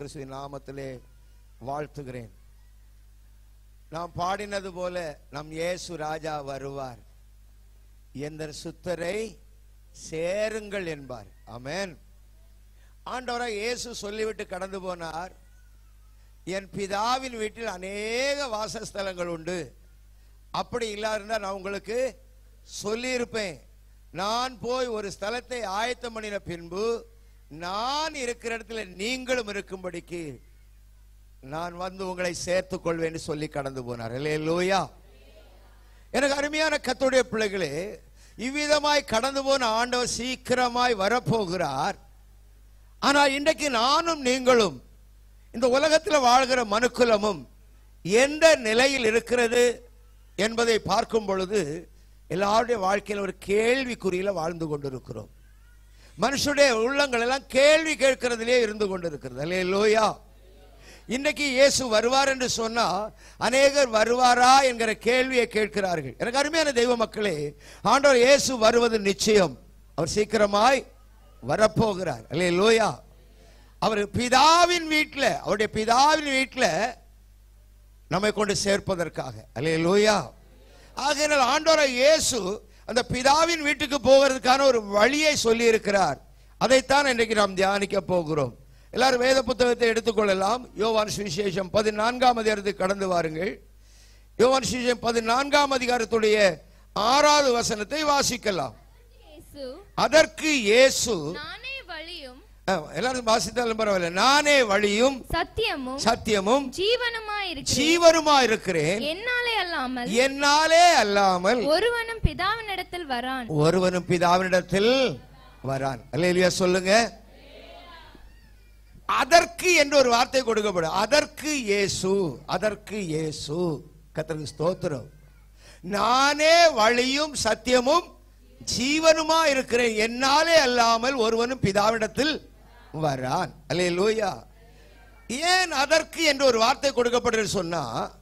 கிறிஸ்துவின் நாமத்திலே வாழ்த்துகிறேன் நாம் பாடினது போல நம் இயேசு ராஜா வருவார் எந்த சுத்தரை சேருங்கள் என்பார் ஆமென் ஆண்டவராக இயேசு சொல்லிவிட்டு கடந்து போனார் என் பிதாவின் வீட்டில் அநேக வாசஸ்தலங்கள் உண்டு அப்படி இல்லாதிருந்தா நான் உங்களுக்கு சொல்லியிருப்பேன் நான் போய் ஒரு ஸ்தலத்தை ஆயத்தம் பண்ணின பின்பு நான் இருக்கிற இடத்துல நீங்களும் இருக்கும்படிக்கு நான் வந்து உங்களை சேர்த்துக் கொள்வேன்னு சொல்லி கடந்து போனார் இல்லையா எனக்கு அருமையான கத்துடைய பிள்ளைகளே இவ்விதமாய் கடந்து போன ஆண்டவர் சீக்கிரமாய் வரப்போகிறார் ஆனால் இன்றைக்கு நானும் நீங்களும் இந்த உலகத்தில் வாழ்கிற மனுக்குலமும் எந்த நிலையில் இருக்கிறது என்பதை பார்க்கும் பொழுது எல்லாருடைய வாழ்க்கையில் ஒரு கேள்விக்குறியில வாழ்ந்து கொண்டிருக்கிறோம் மனுஷனுடைய உள்ளங்கள் எல்லாம் கேள்வி கேட்கிறதிலே இருந்து கொண்டிருக்கிறது அல்லையா இன்றைக்கு இயேசு வருவார் என்று சொன்னா அநேகர் வருவாரா என்கிற கேள்வியை கேட்கிறார்கள் எனக்கு அருமையான தெய்வ மக்களே ஆண்டவர் இயேசு வருவது நிச்சயம் அவர் சீக்கிரமாய் வரப்போகிறார் அல்லே லோயா அவர் பிதாவின் வீட்டில் அவருடைய பிதாவின் வீட்டில் நம்மை கொண்டு சேர்ப்பதற்காக அல்லே லோயா ஆகையினால் ஆண்டவரை இயேசு அந்த பிதாவின் வீட்டுக்கு போகிறதுக்கான ஒரு வழியை சொல்லி இருக்கிறார் அதைத்தான் இன்றைக்கு நாம் தியானிக்க போகிறோம் எல்லாரும் வேத புத்தகத்தை எடுத்துக்கொள்ளலாம் யோவான் சுவிசேஷம் பதினான்காம் அதிகாரத்துக்கு கடந்து வாருங்கள் யோவான் சுவிசேஷம் பதினான்காம் அதிகாரத்துடைய ஆறாவது வசனத்தை வாசிக்கலாம் இயேசு அதற்கு இயேசு நானே வழியும் அஹ், எல்லாரும் வாசித்தாலும் பரவாயில்ல நானே வழியும் சத்தியமும் சத்தியமும் ஜீவனுமாய் இருக்கிறேன் ஜீவனுமா இருக்கிறேன் என்னாலே அல்லாமல் என்னாலே அல்லாமல் ஒருவனும் பிதாவினிடத்தில் வரான் ஒருவனும் பிதாவினிடத்தில் வரான் அல்லேலூயா சொல்லுங்க அதற்கு என்று ஒரு வார்த்தை கொடுக்கப்படும் அதற்கு இயேசு அதற்கு இயேசு கத்தருக்கு ஸ்தோத்திரம் நானே வழியும் சத்தியமும் ஜீவனுமா இருக்கிறேன் என்னாலே அல்லாமல் ஒருவனும் பிதாவிடத்தில் வரான் அல்லேலூயா ஏன் அதற்கு என்று ஒரு வார்த்தை கொடுக்கப்படுறது சொன்னா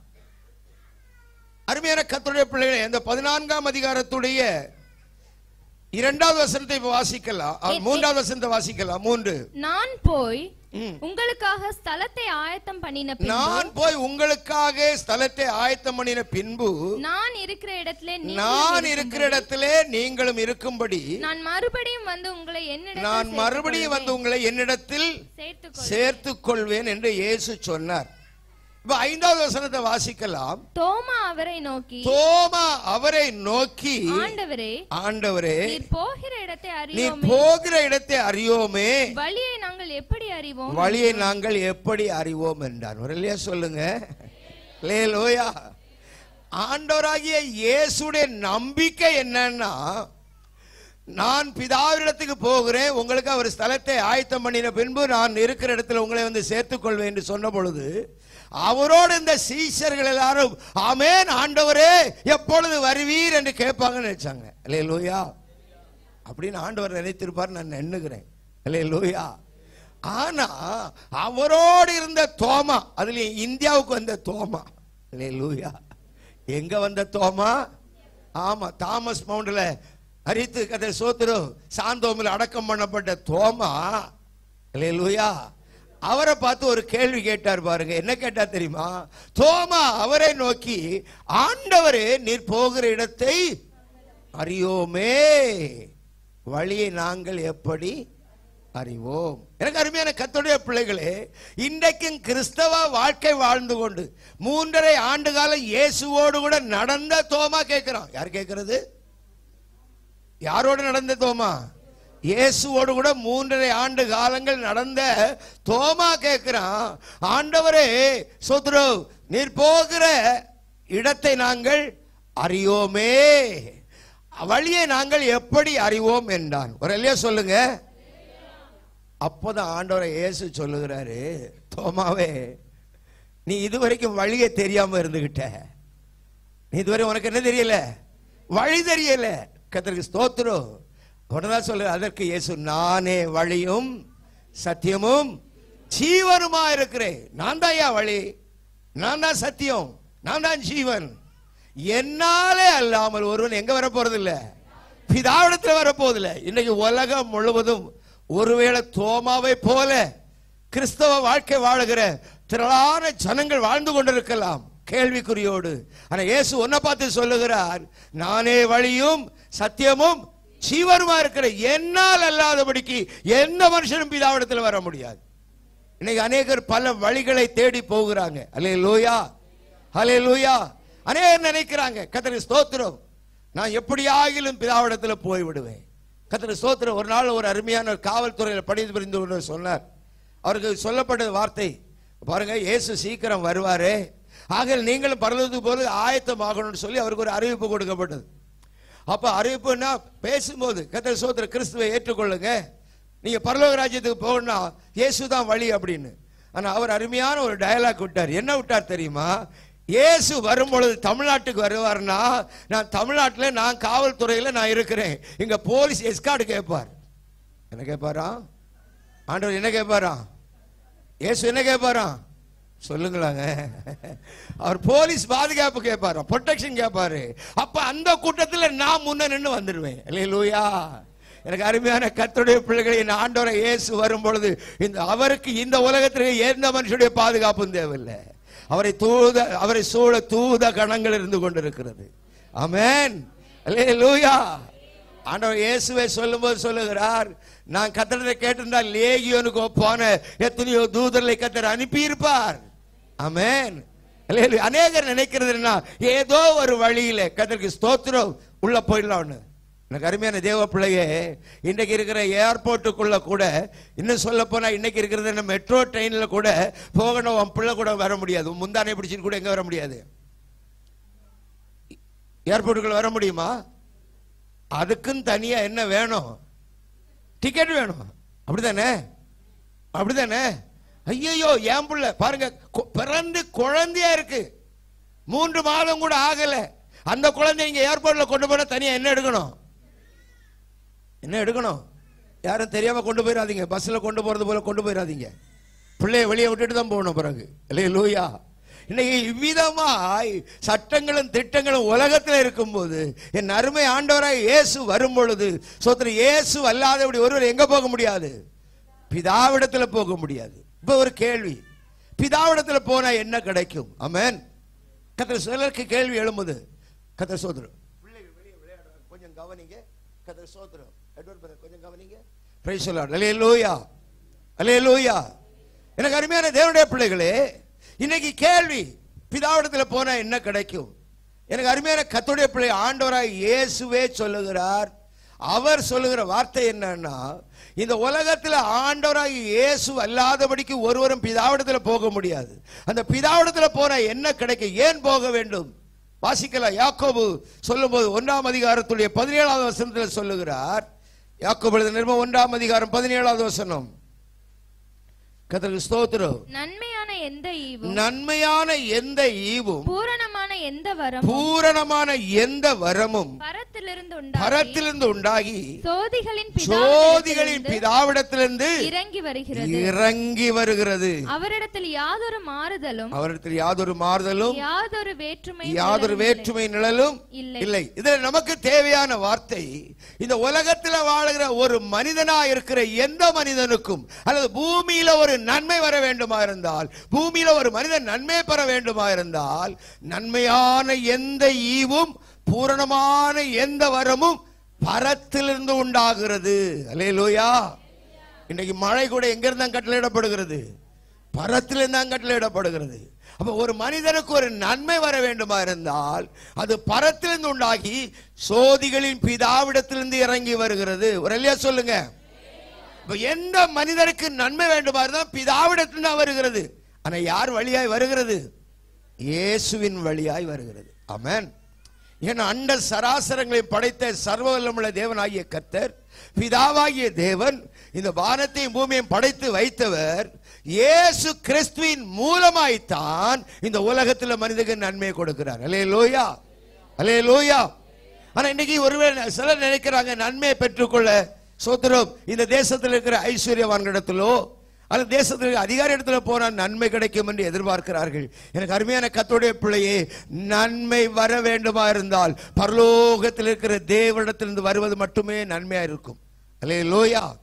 அருமையான கத்துடைய பிள்ளைகளை அந்த பதினான்காம் அதிகாரத்துடைய இரண்டாவது வசனத்தை இப்ப வாசிக்கலாம் அஹ், மூன்றாவது வசனத்தை வாசிக்கலாம் மூன்று நான் போய் ம். உங்களுக்காக ஸ்தலத்தை ஆயத்தம் பண்ணின பின்பு நான் போய் உங்களுக்காக ஸ்தலத்தை ஆயத்தம் பண்ணின பின்பு நான் இருக்கிற இடத்திலே நீங்களும் நான் இருக்கும்படி இருக்கிற இடத்திலே நீங்களும் இருக்கும்படி நான் மறுபடியும் வந்து உங்களை என்னிடத்தில் நான் மறுபடியும் வந்து உங்களை என்னிடத்தில் சேர்த்துக் சேர்த்துக் கொள்வேன் என்று இயேசு சொன்னார் இப்ப ஐந்தாவது வசனத்தை வாசிக்கலாம் தோமா அவரை நோக்கி தோமா அவரை நோக்கி ஆண்டவரே ஆண்டவரே நீர் போகிற இடத்தை நீ அறியோமே போகிற இடத்தை அறியோமே வழியை நாங்கள் எப்படி அறிவோம் வழியை நாங்கள் எப்படி அறிவோம் என்றான் ஒரு இல்லையா சொல்லுங்க லேலோயா ஆண்டவராகிய இயேசுடைய நம்பிக்கை என்னன்னா நான் பிதாவிடத்துக்கு போகிறேன் உங்களுக்கு அவர் ஸ்தலத்தை ஆயத்தம் பண்ணின பின்பு நான் இருக்கிற இடத்துல உங்களை வந்து சேர்த்துக் கொள்வேன் என்று சொன்ன பொழுது அவரோடு இந்த சீஷர்கள் எல்லாரும் ஆமேன் ஆண்டவரே எப்பொழுது வருவீர் என்று கேட்பாங்கன்னு நினைச்சாங்க லேலோயா அப்படின்னு ஆண்டவர் நினைத்திருப்பார் நான் எண்ணுகிறேன் அல்லேலூயா ஆனா அவரோடு இருந்த தோமா அதுல இந்தியாவுக்கு வந்த தோமா அல்லேலூயா எங்க வந்த தோமா ஆமா தாமஸ் மவுண்ட்ல அரித்து கதை சோத்துரு சாந்தோமில் அடக்கம் பண்ணப்பட்ட தோமா அல்லேலூயா அவரை பார்த்து ஒரு கேள்வி கேட்டார் பாருங்க என்ன கேட்டா தெரியுமா தோமா அவரை நோக்கி ஆண்டவரே நீர் போகிற இடத்தை அறியோமே வழியை நாங்கள் எப்படி அறிவோம் எனக்கு அருமையான கத்துடைய பிள்ளைகளே இன்றைக்கும் கிறிஸ்தவ வாழ்க்கை வாழ்ந்து கொண்டு மூன்றரை ஆண்டு காலம் இயேசுவோடு கூட நடந்த தோமா கேட்கிறான் யார் கேட்கிறது யாரோடு நடந்த தோமா இயேசுவோடு கூட மூன்றரை ஆண்டு காலங்கள் நடந்த தோமா கேட்கிறான் ஆண்டவரே சோத்ரோ நீர் போகிற இடத்தை நாங்கள் அறியோமே வழியை நாங்கள் எப்படி அறிவோம் என்றான் ஒரு இல்லையா சொல்லுங்க அப்போதான் ஆண்டவரை இயேசு சொல்லுகிறாரு தோமாவே நீ இதுவரைக்கும் வழியை தெரியாம இருந்துகிட்ட நீ இதுவரை உனக்கு என்ன தெரியல வழி தெரியல கத்தருக்கு ஸ்தோத்திரம் உடனே சொல்லு அதற்கு இயேசு நானே வழியும் சத்தியமும் ஜீவனுமா இருக்கிறேன் நான் தான் ஐயா வழி நான் தான் சத்தியம் நான் தான் ஜீவன் என்னாலே அல்லாமல் ஒருவன் எங்க வர போறது இல்ல பிதாவிடத்தில் வர போதில்லை இன்னைக்கு உலகம் முழுவதும் ஒருவேளை தோமாவை போல கிறிஸ்தவ வாழ்க்கை வாழுகிற திரளான ஜனங்கள் வாழ்ந்து கொண்டிருக்கலாம் கேள்விக்குறியோடு ஆனா இயேசு ஒன்ன பார்த்து சொல்லுகிறார் நானே வழியும் சத்தியமும் ஜீவனுமா இருக்கிற என்னால் அல்லாதபடிக்கு எந்த மனுஷனும் பிதாவிடத்தில் வர முடியாது இன்னைக்கு அநேகர் பல வழிகளை தேடி போகிறாங்க அலே லூயா அலே லூயா அநேகர் நினைக்கிறாங்க கத்திர ஸ்தோத்திரம் நான் எப்படியாகிலும் பிதாவிடத்தில் போய் விடுவேன் கத்திர ஸ்தோத்திரம் ஒரு நாள் ஒரு அருமையான ஒரு காவல்துறையில் படித்து புரிந்து கொண்டு சொன்னார் அவருக்கு சொல்லப்பட்ட வார்த்தை பாருங்க இயேசு சீக்கிரம் வருவாரே ஆக நீங்களும் பரலத்துக்கு போது ஆயத்தமாகணும்னு சொல்லி அவருக்கு ஒரு அறிவிப்பு கொடுக்கப்பட்டது அப்ப அறிவிப்புன்னா பேசும்போது கத்திர சோத்திர கிறிஸ்துவை ஏற்றுக்கொள்ளுங்க நீங்க பரலோக ராஜ்யத்துக்கு போகணும்னா இயேசு தான் வழி அப்படின்னு ஆனா அவர் அருமையான ஒரு டயலாக் விட்டார் என்ன விட்டார் தெரியுமா இயேசு வரும்பொழுது தமிழ்நாட்டுக்கு வருவார்னா நான் தமிழ்நாட்டில் நான் காவல்துறையில் நான் இருக்கிறேன் இங்க போலீஸ் எஸ்கார்டு கேட்பார் என்ன கேட்பாரா ஆண்டவர் என்ன கேட்பாரா இயேசு என்ன கேட்பாரா சொல்லுங்களாங்க அவர் போலீஸ் பாதுகாப்பு கேட்பாரு ப்ரொடெக்ஷன் கேட்பாரு அப்ப அந்த கூட்டத்துல நான் முன்ன நின்று வந்துடுவேன் இல்லையா எனக்கு அருமையான கர்த்தருடைய பிள்ளைகளை என் ஆண்டவரை இயேசு வரும் பொழுது இந்த அவருக்கு இந்த உலகத்திற்கு எந்த மனுஷனுடைய பாதுகாப்பும் தேவையில்லை அவரை தூத அவரை சூழ தூத கணங்கள் இருந்து கொண்டிருக்கிறது ஆமென் அல்லேலூயா ஆண்டவர் இயேசுவை சொல்லும்போது சொல்லுகிறார் நான் கத்தரத்தை கேட்டிருந்தால் லேகியோனுக்கு ஒப்பான எத்தனையோ தூதர்களை கத்தர் அனுப்பியிருப்பார் ஆமென் அல்லேலூயா. அநேகர் நினைக்கிறது என்ன ஏதோ ஒரு வழியில கத்தருக்கு ஸ்தோத்திரம் உள்ள போயிடலாம்னு எனக்கு அருமையான தேவ பிள்ளையே இன்னைக்கு இருக்கிற ஏர்போர்ட்டுக்குள்ள கூட இன்னும் சொல்ல போனா இன்னைக்கு இருக்கிறது நம்ம மெட்ரோ ட்ரெயின்ல கூட போகணும் உன் பிள்ளை கூட வர முடியாது உன் முந்தானை பிடிச்சிட்டு கூட எங்க வர முடியாது ஏர்போர்ட்டுக்குள்ள வர முடியுமா அதுக்குன்னு தனியா என்ன வேணும் டிக்கெட் வேணும் அப்படிதானே அப்படிதானே ஐயோ என் புள்ள பாருங்க கொ- பிறந்து குழந்தையா இருக்கு மூன்று மாதம் கூட ஆகல அந்த குழந்தை இங்க ஏர்போர்ட்ல கொண்டு போனா தனியா என்ன எடுக்கணும் என்ன எடுக்கணும் யாரும் தெரியாம கொண்டு போயிடாதீங்க பஸ்ல கொண்டு போறது போல கொண்டு போயிடாதீங்க பிள்ளைய வெளியே விட்டுட்டு தான் போகணும் பிறகு இல்லையா லூயா இன்னைக்கு இவ்விதமாய் சட்டங்களும் திட்டங்களும் உலகத்தில் இருக்கும்போது என் அருமை ஆண்டவராய் இயேசு வரும் பொழுது சோத்திர இயேசு அல்லாதபடி ஒருவர் எங்க போக முடியாது பிதாவிடத்துல போக முடியாது இப்ப ஒரு கேள்வி பிதாவிடத்துல போனா என்ன கிடைக்கும் ஆமென் கத்திர சிலருக்கு கேள்வி எழும்புது கத்திர சோதரம் பிள்ளைகள் வெளியே விளையாடுறாங்க கொஞ்சம் கவனிங்க கத்திர சோதரம் எட்வர்ட் பிரதர் கொஞ்சம் கவனிங்க பிரைஸ் சொல்லார் அல்லேலூயா அல்லேலூயா எனக்கு அருமையான தேவனுடைய பிள்ளைகளே இன்னைக்கு கேள்வி பிதாவிடத்துல போனா என்ன கிடைக்கும் எனக்கு அருமையான கத்துடைய பிள்ளை ஆண்டவராய் இயேசுவே சொல்லுகிறார் அவர் சொல்லுகிற வார்த்தை என்னன்னா இந்த உலகத்துல ஆண்டவராய் இயேசு அல்லாதபடிக்கு ஒருவரும் பிதாவிடத்துல போக முடியாது அந்த பிதாவிடத்துல போனா என்ன கிடைக்கும் ஏன் போக வேண்டும் வாசிக்கலாம் யாக்கோபு சொல்லும்போது ஒன்றாம் அதிகாரத்துடைய பதினேழாவது வசனத்தில் சொல்லுகிறார் யாக்கோபு எழுதின நிருபம் ஒன்றாம் அதிகாரம் பதினேழாவது வசனம் கத்தருக்கு ஸ்தோத்திரம் நன்மையான எந்த ஈவும் நன்மையான எந்த ஈவும் பூரணமான எந்த வரமும் பூரணமான எந்த வரமும் பரத்திலிருந்து உண்டாகி பரத்திலிருந்து உண்டாகி சோதிகளின் சோதிகளின் பிதாவிடத்திலிருந்து பிதாவிடத்திலிருந்து இறங்கி வருகிறது இறங்கி வருகிறது அவரிடத்தில் யாதொரு மாறுதலும் அவரிடத்தில் யாதொரு மாறுதலும் யாதொரு வேற்றுமை யாதொரு வேற்றுமை நிழலும் இல்லை. இல்லை இதுல நமக்கு தேவையான வார்த்தை இந்த உலகத்துல வாழுகிற ஒரு மனிதனா இருக்கிற எந்த மனிதனுக்கும் அல்லது பூமியில ஒரு நன்மை வர வேண்டுமா இருந்தால் பூமியில ஒரு மனிதன் நன்மை பெற வேண்டுமா இருந்தால் நன்மையான எந்த ஈவும் பூரணமான எந்த வரமும் பரத்திலிருந்து உண்டாகிறது அல்லேலூயா இன்னைக்கு மழை கூட எங்க இருந்தா கட்டளையிடப்படுகிறது பரத்திலிருந்து தான் கட்டளையிடப்படுகிறது அப்ப ஒரு மனிதனுக்கு ஒரு நன்மை வர வேண்டுமா இருந்தால் அது பரத்திலிருந்து உண்டாகி சோதிகளின் பிதாவிடத்திலிருந்து இறங்கி வருகிறது ஒரு இல்லையா சொல்லுங்க இப்ப எந்த மனிதனுக்கு நன்மை வேண்டுமா இருந்தால் பிதாவிடத்திலிருந்து தான் வருகிறது ஆனா யார் வழியாய் வருகிறது இயேசுவின் வழியாய் வருகிறது ஆமென் ஏன்னா அண்ட சராசரங்களை படைத்த சர்வ வல்லமுள்ள தேவனாகிய கர்த்தர் பிதாவாகிய தேவன் இந்த வானத்தையும் பூமியையும் படைத்து வைத்தவர் இயேசு கிறிஸ்துவின் மூலமாய்த்தான் இந்த உலகத்தில் மனிதனுக்கு நன்மையை கொடுக்கிறார் அலே லோயா அலே லோயா ஆனா இன்னைக்கு ஒருவேளை சிலர் நினைக்கிறாங்க நன்மையை பெற்றுக்கொள்ள சோத்திரம் இந்த தேசத்தில் இருக்கிற ஐஸ்வர்யவான்களிடத்திலோ அல்லது தேசத்தில் இருக்கிற அதிகாரி இடத்துல போனால் நன்மை கிடைக்கும் என்று எதிர்பார்க்கிறார்கள் எனக்கு அருமையான கத்தோடைய பிள்ளையே நன்மை வர வேண்டுமா இருந்தால் பரலோகத்தில் இருக்கிற தேவனிடத்திலிருந்து வருவது மட்டுமே நன்மையா இருக்கும் அல்லே லோயா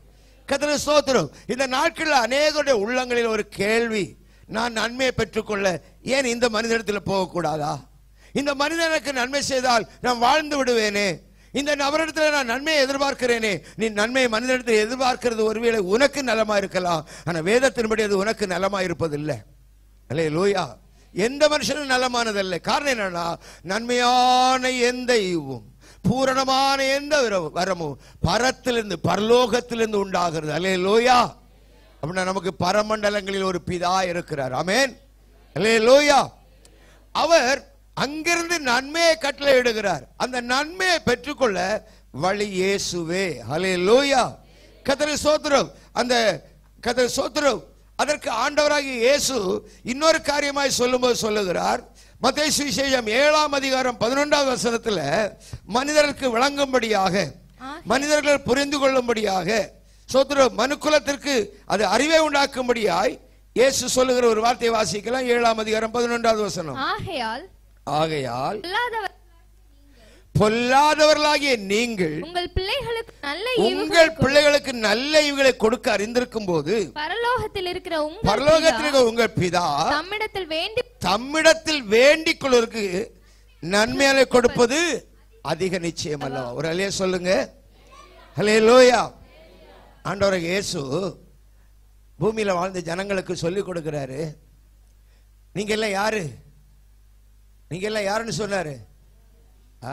கத்திர ஸ்தோத்திரம் இந்த நாட்களில் அநேகருடைய உள்ளங்களில் ஒரு கேள்வி நான் நன்மையை பெற்றுக்கொள்ள ஏன் இந்த மனிதனிடத்தில் போகக்கூடாதா இந்த மனிதனுக்கு நன்மை செய்தால் நான் வாழ்ந்து விடுவேனே இந்த நபரிடத்தில் நான் நன்மையை எதிர்பார்க்கிறேனே நீ நன்மையை மனிதனிடத்தில் எதிர்பார்க்கிறது ஒருவேளை உனக்கு நலமா இருக்கலாம் ஆனா வேதத்தின்படி அது உனக்கு நலமா இருப்பதில்லை அல்லே லூயா எந்த மனுஷனும் நலமானதல்ல காரணம் என்னன்னா நன்மையான எந்த ஈவும் பூரணமான எந்த வர- வரமும் பரத்திலிருந்து பரலோகத்திலிருந்து உண்டாகிறது அல்லே லோயா அப்படின்னா நமக்கு பரமண்டலங்களில் ஒரு பிதா இருக்கிறார் ஆமென் அல்லே லோயா அவர் அங்கிருந்து நன்மையை கட்டளை இடுகிறார் அந்த நன்மையை பெற்றுக்கொள்ள வழி இயேசுவே ஹலே லோயா கதரை சோத்திரம் அந்த கதரை சோத்திரம் அதற்கு ஆண்டவராகிய இயேசு இன்னொரு காரியமாய் சொல்லும்போது சொல்லுகிறார் மத்தேயு சுவிசேஷம் ஏழாம் அதிகாரம் பதினொன்றாவது வசனத்துல மனிதருக்கு விளங்கும்படியாக மனிதர்கள் புரிந்து கொள்ளும்படியாக சோத்திரம் மனுக்குலத்திற்கு அது அறிவை உண்டாக்கும்படியாய் இயேசு சொல்லுகிற ஒரு வார்த்தையை வாசிக்கலாம் ஏழாம் அதிகாரம் பதினொன்றாவது வசனம் ஆகையால் ஆகையால் பொல்லாதவர் பொல்லாதவர்களாகிய நீங்கள் உங்கள் பிள்ளைகளுக்கு நல்ல உங்கள் ஈவுகளை பிள்ளைகளுக்கு நல்ல இவுகளை கொடுக்க அறிந்திருக்கும் போது பரலோகத்தில் இருக்கிற உங்கள் பரலோகத்தில் பிதா இருக்கிற உங்கள் பிதா தம்மிடத்தில் வேண்டி தம்மிடத்தில் வேண்டிக் கொள்வதற்கு நன்மையாலை கொடுப்பது அதிக நிச்சயம் அல்லவா ஒரு அலைய சொல்லுங்க ஹலே லோயா ஆண்டவர இயேசு பூமியில வாழ்ந்த ஜனங்களுக்கு சொல்லிக் கொடுக்கிறாரு நீங்க எல்லாம் யாரு நீங்க எல்லாம் யாருன்னு சொன்னாரு ஆ?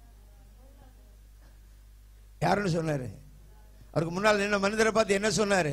யாருன்னு சொன்னாரு அவருக்கு முன்னால் நின்ன மனிதரை பார்த்து என்ன சொன்னாரு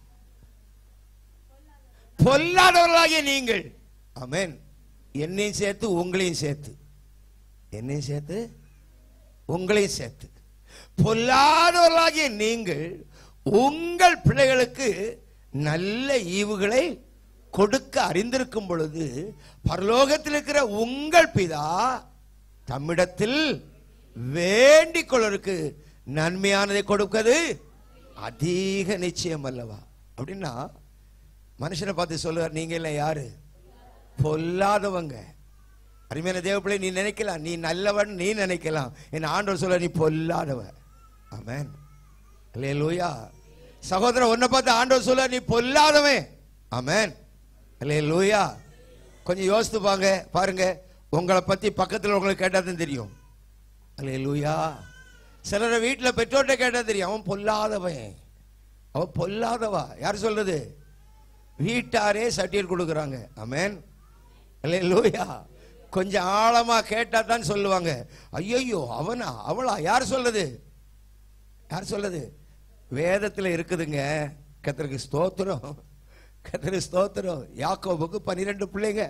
பொல்லாதவர்களாகிய நீங்கள் ஆமென் என்னையும் சேர்த்து உங்களையும் சேர்த்து என்னையும் சேர்த்து உங்களையும் சேர்த்து பொல்லாதவர்களாகிய நீங்கள் உங்கள் பிள்ளைகளுக்கு நல்ல ஈவுகளை கொடுக்க அறிந்திருக்கும் பொழுது பரலோகத்தில் இருக்கிற உங்கள் பிதா தம்மிடத்தில் வேண்டிக் கொள்வதற்கு நன்மையானதை கொடுக்கிறது அதிக நிச்சயம் அல்லவா அப்படின்னா மனுஷனை பார்த்து சொல்லுவார் நீங்க எல்லாம் யாரு பொல்லாதவங்க அருமையான தேவப்பிள்ளை நீ நினைக்கலாம் நீ நல்லவன் நீ நினைக்கலாம் என் ஆண்டவர் சொல்ல நீ பொல்லாதவ ஆமென் அல்லேலூயா சகோதரன் உன்னை பார்த்து ஆண்டவர் சொல்ல நீ பொல்லாதவன் ஆமென் அல்லேலூயா கொஞ்சம் யோசித்து பாங்க பாருங்க உங்களை பத்தி பக்கத்தில் உங்களுக்கு கேட்டாதான் தெரியும் அல்லேலூயா சிலரை வீட்டில் பெற்றோர்கிட்ட கேட்டா தெரியும் அவன் பொல்லாதவன் அவன் பொல்லாதவா யார் சொல்றது வீட்டாரே சர்டிஃபிகேட் கொடுக்குறாங்க ஆமென் அல்லேலூயா கொஞ்சம் ஆழமா கேட்டா தான் சொல்லுவாங்க ஐயோ அவனா அவளா யார் சொல்லுது யார் சொல்லுது வேதத்துல இருக்குதுங்க கத்தருக்கு ஸ்தோத்திரம் கத்தரு ஸ்தோத்திரம் யாக்கோபுக்கு பன்னிரெண்டு பிள்ளைங்க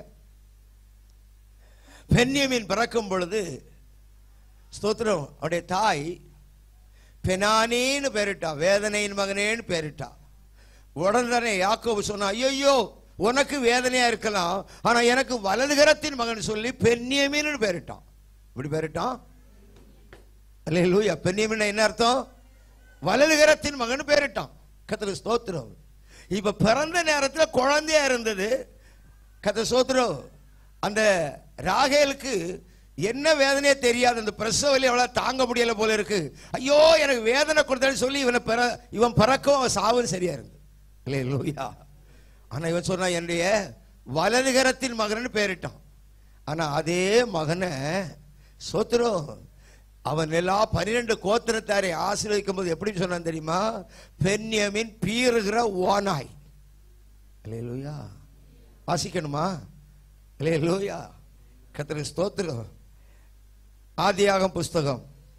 பென்யமின் பிறக்கும் பொழுது ஸ்தோத்திரம் அவருடைய தாய் பெனானின்னு பேரிட்டா வேதனையின் மகனேன்னு பேரிட்டா உடனே யாக்கோபு சொன்னா ஐயோ உனக்கு வேதனையா இருக்கலாம் ஆனா எனக்கு வலதுகரத்தின் மகன் சொல்லி பென்யமீன்னு பேரிட்டான் இப்படி பேரிட்டான் அல்ல லூயா பென்யமீன் என்ன அர்த்தம் வலதுகரத்தின் மகன் பேரிட்டான் கத்திர ஸ்தோத்திரம் இப்ப பிறந்த நேரத்துல குழந்தையா இருந்தது கத்த ஸ்தோத்திரம் அந்த ராகேலுக்கு என்ன வேதனையே தெரியாது அந்த பிரசவ வலி அவளால் தாங்க முடியல போல இருக்கு ஐயோ எனக்கு வேதனை கொடுத்தேன்னு சொல்லி இவனை பிற இவன் பிறக்கவும் அவன் சாவும் சரியா இருந்து இல்லை லூயா ஆனா இவன் சொன்னா என்னுடைய வலதுகரத்தின் மகன்னு பேரிட்டான் ஆனா அதே மகனை சோத்திரம் அவன் எல்லா பன்னிரெண்டு கோத்திரத்தாரை ஆசீர்வதிக்கும் போது எப்படி சொன்னான் தெரியுமா பெண்யமின் பீறுகிற ஓனாய் இல்லையா வாசிக்கணுமா இல்லையா கத்திர ஸ்தோத்திரம் ஆதியாகம் புஸ்தகம்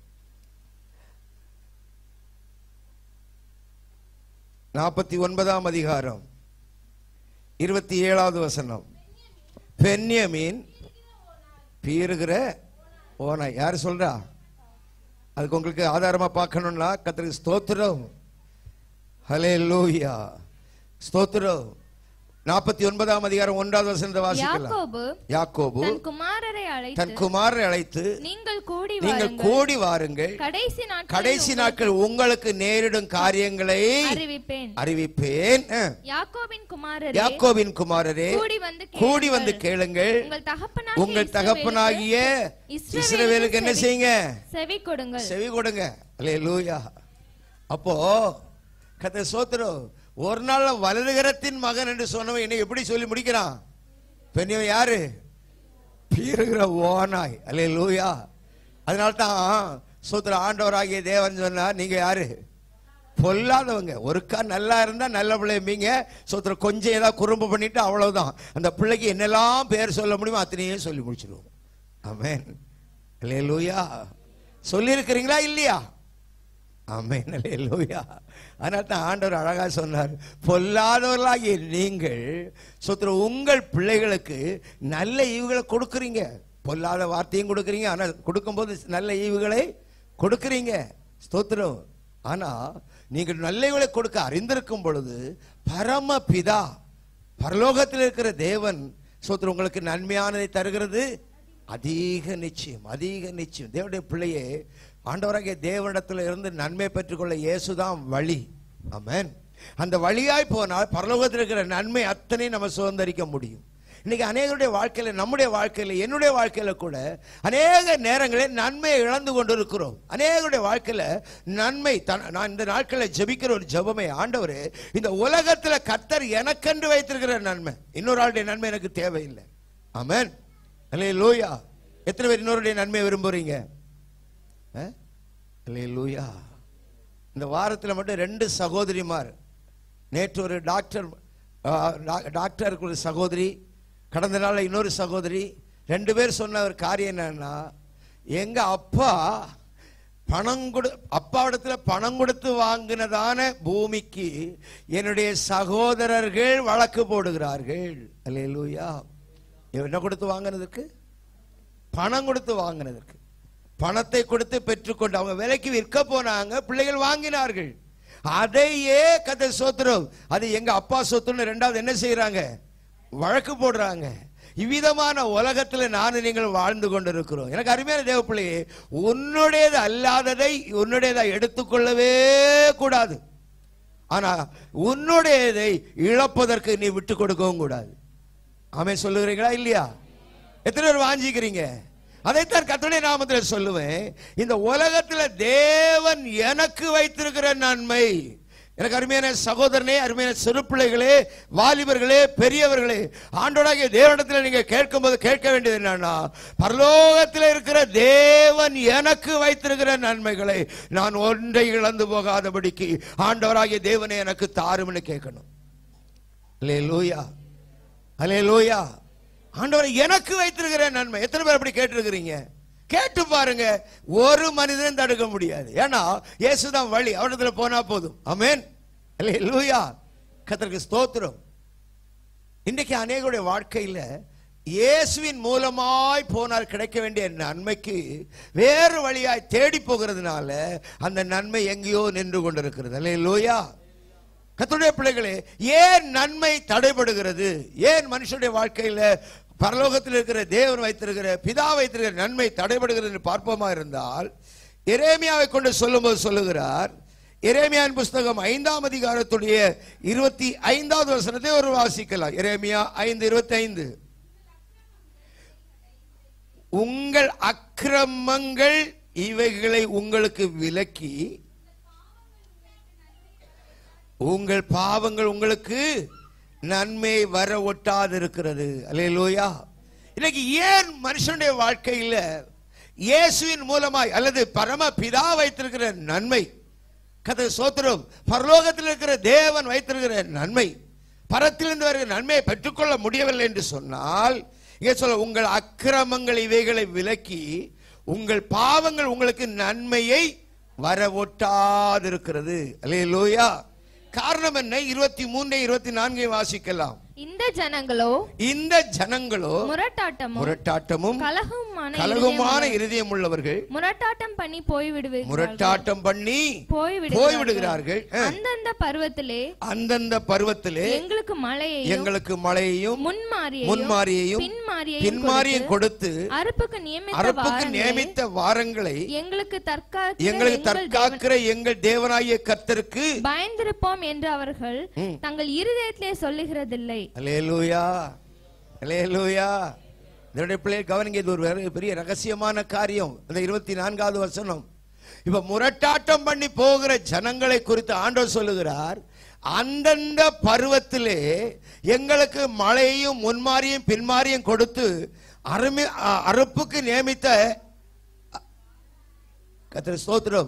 நாற்பத்தி ஒன்பதாம் அதிகாரம் இருபத்தி ஏழாவது வசனம் பென்யமீன் பீறுகிற ஓனா யார் சொல்றா அதுக்கு உங்களுக்கு ஆதாரமா பார்க்கணும்னா கத்திரிக்கு ஸ்தோத்திரம் ஹலே லூயா ஸ்தோத்திரம் நாற்பத்தி ஒன்பதாம் அதிகாரம் ஒன்றாவது வசனத்தை வாசிக்கலாம் யாக்கோபு யாக்கோபு தன் குமாரரை தன் அழைத்து குமாரரை அழைத்து நீங்கள் கூடி நீங்கள் வாருங்கள் கூடி வாருங்கள் கடைசி நாட்களில் கடைசி நாட்கள் உங்களுக்கு நேரிடும் காரியங்களை அறிவிப்பேன் அறிவிப்பேன் அஹ். யாக்கோபின் குமாரரே யாக்கோபின் குமாரரே கூடி வந்து கூடி வந்து கேளுங்கள். கேளுங்கள் உங்கள் தகப்பனாகிய உங்கள் தகப்பனாகிய இஸ்ரவேலுக்கு இஸ்ரவேலுக்கு என்ன செய்யுங்க செவி கொடுங்கள் செவி கொடுங்க அல்லே லூயா அப்போ கத்த சோத்திரம் ஒரு நாள் வலதுகரத்தின் மகன் என்று சொன்னவன் என்னை எப்படி சொல்லி முடிக்கிறான் பெண்ணியவன் யாரு பீறுகிற ஓனாய் அல்லே லூயா அதனால தான் சோத்திர ஆண்டவராகிய தேவன் சொன்னார் நீங்க யாரு பொல்லாதவங்க ஒருக்கா நல்லா இருந்தா நல்ல பிள்ளைம்பீங்க சோத்திர கொஞ்சம் ஏதாவது குறும்பு பண்ணிட்டு அவ்வளவுதான் அந்த பிள்ளைக்கு என்னெல்லாம் பேர் சொல்ல முடியுமோ அத்தனையும் சொல்லி முடிச்சிடுவோம் ஆமென் அல்லே லூயா சொல்லியிருக்கிறீங்களா இல்லையா ஆமென் அல்லேலூயா அதனால தான் ஆண்டவர் அழகா சொன்னார் பொல்லாதவர்களாகிய நீங்கள் சொத்துற உங்கள் பிள்ளைகளுக்கு நல்ல ஈவுகளை கொடுக்குறீங்க பொல்லாத வார்த்தையும் கொடுக்குறீங்க ஆனால் கொடுக்கும்போது நல்ல ஈவுகளை கொடுக்குறீங்க ஸ்தோத்திரம் ஆனா நீங்கள் நல்ல ஈவுகளை கொடுக்க அறிந்திருக்கும் பொழுது பரம பிதா பரலோகத்தில் இருக்கிற தேவன் சோத்திரம் உங்களுக்கு நன்மையானதை தருகிறது அதிக நிச்சயம் அதிக நிச்சயம் தேவனுடைய பிள்ளையே ஆண்டவராகிய தேவனிடத்தில் இருந்து நன்மை பெற்றுக்கொள்ள இயேசுதான் வழி ஆமென் அந்த வழியாய் போனால் பரலோகத்தில் இருக்கிற நன்மை அத்தனை நம்ம சுதந்திரிக்க முடியும் இன்னைக்கு அநேகருடைய வாழ்க்கையில நம்முடைய வாழ்க்கையில என்னுடைய வாழ்க்கையில கூட அநேக நேரங்களில் நன்மையை இழந்து கொண்டு இருக்கிறோம் அநேகருடைய வாழ்க்கையில நன்மை தன்- நான் இந்த நாட்களில் ஜெபிக்கிற ஒரு ஜெபமே ஆண்டவரே இந்த உலகத்துல கர்த்தர் எனக்கென்று வைத்திருக்கிற நன்மை இன்னொரு ஆளுடைய நன்மை எனக்கு தேவையில்லை ஆமென் அல்லே லூயா எத்தனை பேர் இன்னொருடைய நன்மை விரும்புறீங்க அல்லே லூயா இந்த வாரத்தில் மட்டும் ரெண்டு சகோதரிமார் நேற்று ஒரு டாக்டர் ஆ, டா- டாக்டருக்கு ஒரு சகோதரி கடந்த நாள் இன்னொரு சகோதரி ரெண்டு பேர் சொன்ன ஒரு காரியம் என்னன்னா எங்க அப்பா பணம் கொடு அப்பாவிடத்துல பணம் கொடுத்து வாங்கினதான பூமிக்கு என்னுடைய சகோதரர்கள் வழக்கு போடுகிறார்கள் அல்லேலூயா என்ன கொடுத்து வாங்கினதுக்கு பணம் கொடுத்து வாங்கினதற்கு பணத்தை கொடுத்து பெற்றுக்கொண்டு அவங்க விலைக்கு விற்க போனாங்க பிள்ளைகள் வாங்கினார்கள் அதையே கதை சோத்திரம் அது எங்க அப்பா சொத்துன்னு ரெண்டாவது என்ன செய்யறாங்க வழக்கு போடுறாங்க இவ்விதமான உலகத்துல நானும் நீங்கள் வாழ்ந்து கொண்டிருக்கிறோம் எனக்கு அருமையான தேவ பிள்ளையே உன்னுடையது அல்லாததை உன்னுடையதை எடுத்துக்கொள்ளவே கூடாது ஆனா உன்னுடையதை இழப்பதற்கு நீ விட்டு கொடுக்கவும் கூடாது ஆமே சொல்லுகிறீங்களா இல்லையா எத்தனை பேர் வாஞ்சிக்கிறீங்க அதைத்தான் கர்த்தருடைய நாமத்தில் சொல்லுவேன் இந்த உலகத்துல தேவன் எனக்கு வைத்திருக்கிற நன்மை எனக்கு அருமையான சகோதரனே அருமையான சிறு பிள்ளைகளே வாலிபர்களே பெரியவர்களே ஆண்டோடாகிய தேவனிடத்தில் நீங்க கேட்கும்போது கேட்க வேண்டியது என்னன்னா பரலோகத்தில் இருக்கிற தேவன் எனக்கு வைத்திருக்கிற நன்மைகளை நான் ஒன்றை இழந்து போகாதபடிக்கு ஆண்டவராகிய தேவனை எனக்கு தாரும்னு கேட்கணும் அல்லேலூயா அல்லேலூயா ஆண்டவர் எனக்கு வைத்திருக்கிற நன்மை எத்தனை பேர் அப்படி கேட்டிருக்கிறீங்க கேட்டு பாருங்க ஒரு மனிதனும் தடுக்க முடியாது ஏன்னா இயேசுதான் வழி அவரிடத்துல போனா போதும் ஆமென் அல்லேலூயா கர்த்தருக்கு ஸ்தோத்திரம் இன்றைக்கு அநேகருடைய வாழ்க்கையில இயேசுவின் மூலமாய் போனால் கிடைக்க வேண்டிய நன்மைக்கு வேறு வழியாய் தேடி போகிறதுனால அந்த நன்மை எங்கேயோ நின்று கொண்டிருக்கிறது அல்லேலூயா கர்த்தருடைய பிள்ளைகளே ஏன் நன்மை தடைபடுகிறது ஏன் மனுஷனுடைய வாழ்க்கையில பரலோகத்தில் இருக்கிற தேவன் வைத்திருக்கிற பிதா வைத்திருக்கிற நன்மை தடைபடுகிறது என்று பார்ப்போமா இருந்தால் எரேமியாவை கொண்டு சொல்லும்போது சொல்லுகிறார் எரேமியாவின் புஸ்தகம் ஐந்தாம் அதிகாரத்துடைய இருபத்தி ஐந்தாவது வசனத்தை ஒரு வாசிக்கலாம் எரேமியா ஐந்து இருபத்தி ஐந்து உங்கள் அக்கிரமங்கள் இவைகளை உங்களுக்கு விலக்கி உங்கள் பாவங்கள் உங்களுக்கு நன்மை வர ஒட்டாது இருக்கிறது அல்லேலூயா இன்னைக்கு ஏன் மனுஷனுடைய வாழ்க்கையில இயேசுவின் மூலமாய் அல்லது பரம பிதா வைத்திருக்கிற நன்மை கதை சோத்திரம் பரலோகத்தில் இருக்கிற தேவன் வைத்திருக்கிற நன்மை பரத்திலிருந்து வருகிற நன்மையை பெற்றுக்கொள்ள முடியவில்லை என்று சொன்னால் இங்கே சொல்ல உங்கள் அக்கிரமங்கள் இவைகளை விலக்கி உங்கள் பாவங்கள் உங்களுக்கு நன்மையை வர ஒட்டாதிருக்கிறது அல்லேலூயா காரணம் என்ன இருபத்தி மூன்று இருபத்தி நான்கை வாசிக்கலாம் இந்த ஜனங்களோ இந்த ஜனங்களோ முரட்டாட்டமும் முரட்டாட்டமும் கலகமான கலகமான இருதயம் உள்ளவர்கள் முரட்டாட்டம் பண்ணி போய்விடுவீர்கள் முரட்டாட்டம் பண்ணி போய்விடுகிறார்கள் போய்விடுகிறார்கள் அஹ், அந்தந்த பருவத்திலே அந்தந்த பருவத்திலே எங்களுக்கு மழையையும் எங்களுக்கு மழையையும் முன்மாரியையும் முன்மாரியையும் பின்மாரியையும் பின்மாரியும் கொடுத்து அறுப்புக்கு நியமித்த அறுப்புக்கு வாரங்களை நியமித்த வாரங்களை எங்களுக்கு தற்காக்க எங்களுக்கு எங்கள் தற்காக்கிற எங்கள் தேவனாகிய கர்த்தருக்கு பயந்திருப்போம் என்று அவர்கள் தங்கள் இருதயத்திலே சொல்லுகிறதில்லை அலேலூயா அலேலூயா இதனுடைய பிள்ளைகள் கவனிங்க இது ஒரு வேற- பெரிய ரகசியமான காரியம் அந்த இருபத்தி நான்காவது வசனம் இப்ப முரட்டாட்டம் பண்ணி போகிற ஜனங்களை குறித்து ஆண்டவர் சொல்லுகிறார் அந்தந்த பருவத்திலே எங்களுக்கு மழையும் முன்மாரியும் பின்மாரியும் கொடுத்து அருமை அ- அறுப்புக்கு நியமித்த கத்திர ஸ்தோத்திரம்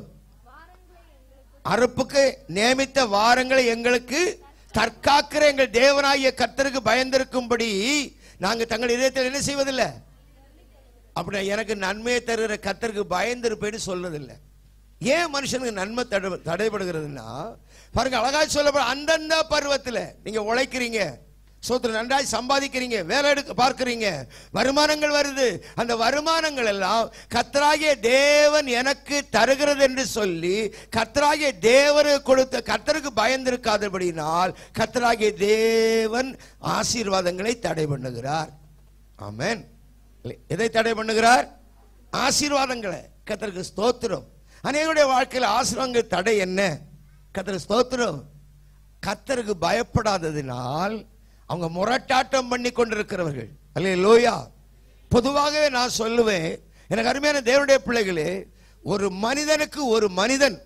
அறுப்புக்கு நியமித்த வாரங்களை எங்களுக்கு தற்காக்கிற எங்கள் தேவனாகிய கர்த்தருக்கு பயந்திருக்கும்படி நாங்க தங்கள் இதயத்தில் என்ன செய்வதில்லை அப்படி எனக்கு நன்மையை தருகிற கர்த்தருக்கு பயந்திருப்பேன்னு சொல்றதில்லை ஏன் மனுஷனுக்கு நன்மை தடை தடைபடுகிறதுன்னா பாருங்க அழகா சொல்லப்பட அந்தந்த பருவத்தில் நீங்க உழைக்கிறீங்க சோத்திர நன்றாய் சம்பாதிக்கிறீங்க வேலை எடுக்க பார்க்கிறீங்க வருமானங்கள் வருது அந்த வருமானங்கள் எல்லாம் கத்தராகிய தேவன் எனக்கு தருகிறது என்று சொல்லி கத்தராகிய தேவனுக்கு கொடுத்த கத்தருக்கு பயந்திருக்காதபடினால் கத்தராகிய தேவன் ஆசீர்வாதங்களை தடை பண்ணுகிறார் ஆமென் எதை தடை பண்ணுகிறார் ஆசீர்வாதங்களை கத்தருக்கு ஸ்தோத்திரம் அநேகருடைய வாழ்க்கையில் ஆசீர்வாதங்கள் தடை என்ன கத்தருக்கு ஸ்தோத்திரம் கத்தருக்கு பயப்படாததினால் அவங்க முரட்டாட்டம் பண்ணி கொண்டிருக்கிறவர்கள் அல்ல லோயா பொதுவாகவே நான் சொல்லுவேன் எனக்கு அருமையான தேவனுடைய பிள்ளைகளே ஒரு மனிதனுக்கு ஒரு மனிதன்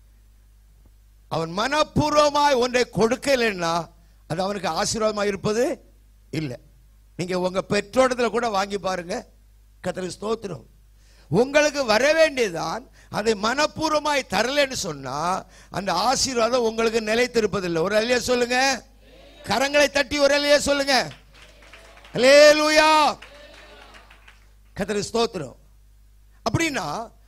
அவன் மனப்பூர்வமாய் ஒன்றை கொடுக்கலைன்னா அது அவனுக்கு ஆசீர்வாதமாக இருப்பது இல்லை நீங்க உங்க பெற்றோடத்துல கூட வாங்கி பாருங்க கத்தருக்கு ஸ்தோத்திரம் உங்களுக்கு வர வேண்டியதுதான் அதை மனப்பூர்வமாய் தரலன்னு சொன்னா அந்த ஆசீர்வாதம் உங்களுக்கு நிலைத்திருப்பதில்லை ஒரு அலையா சொல்லுங்க கரங்களை தட்டி ஒரு அலையா சொல்லுங்க அல்லேலூயா கத்தருக்கு ஸ்தோத்திரம் அப்படின்னா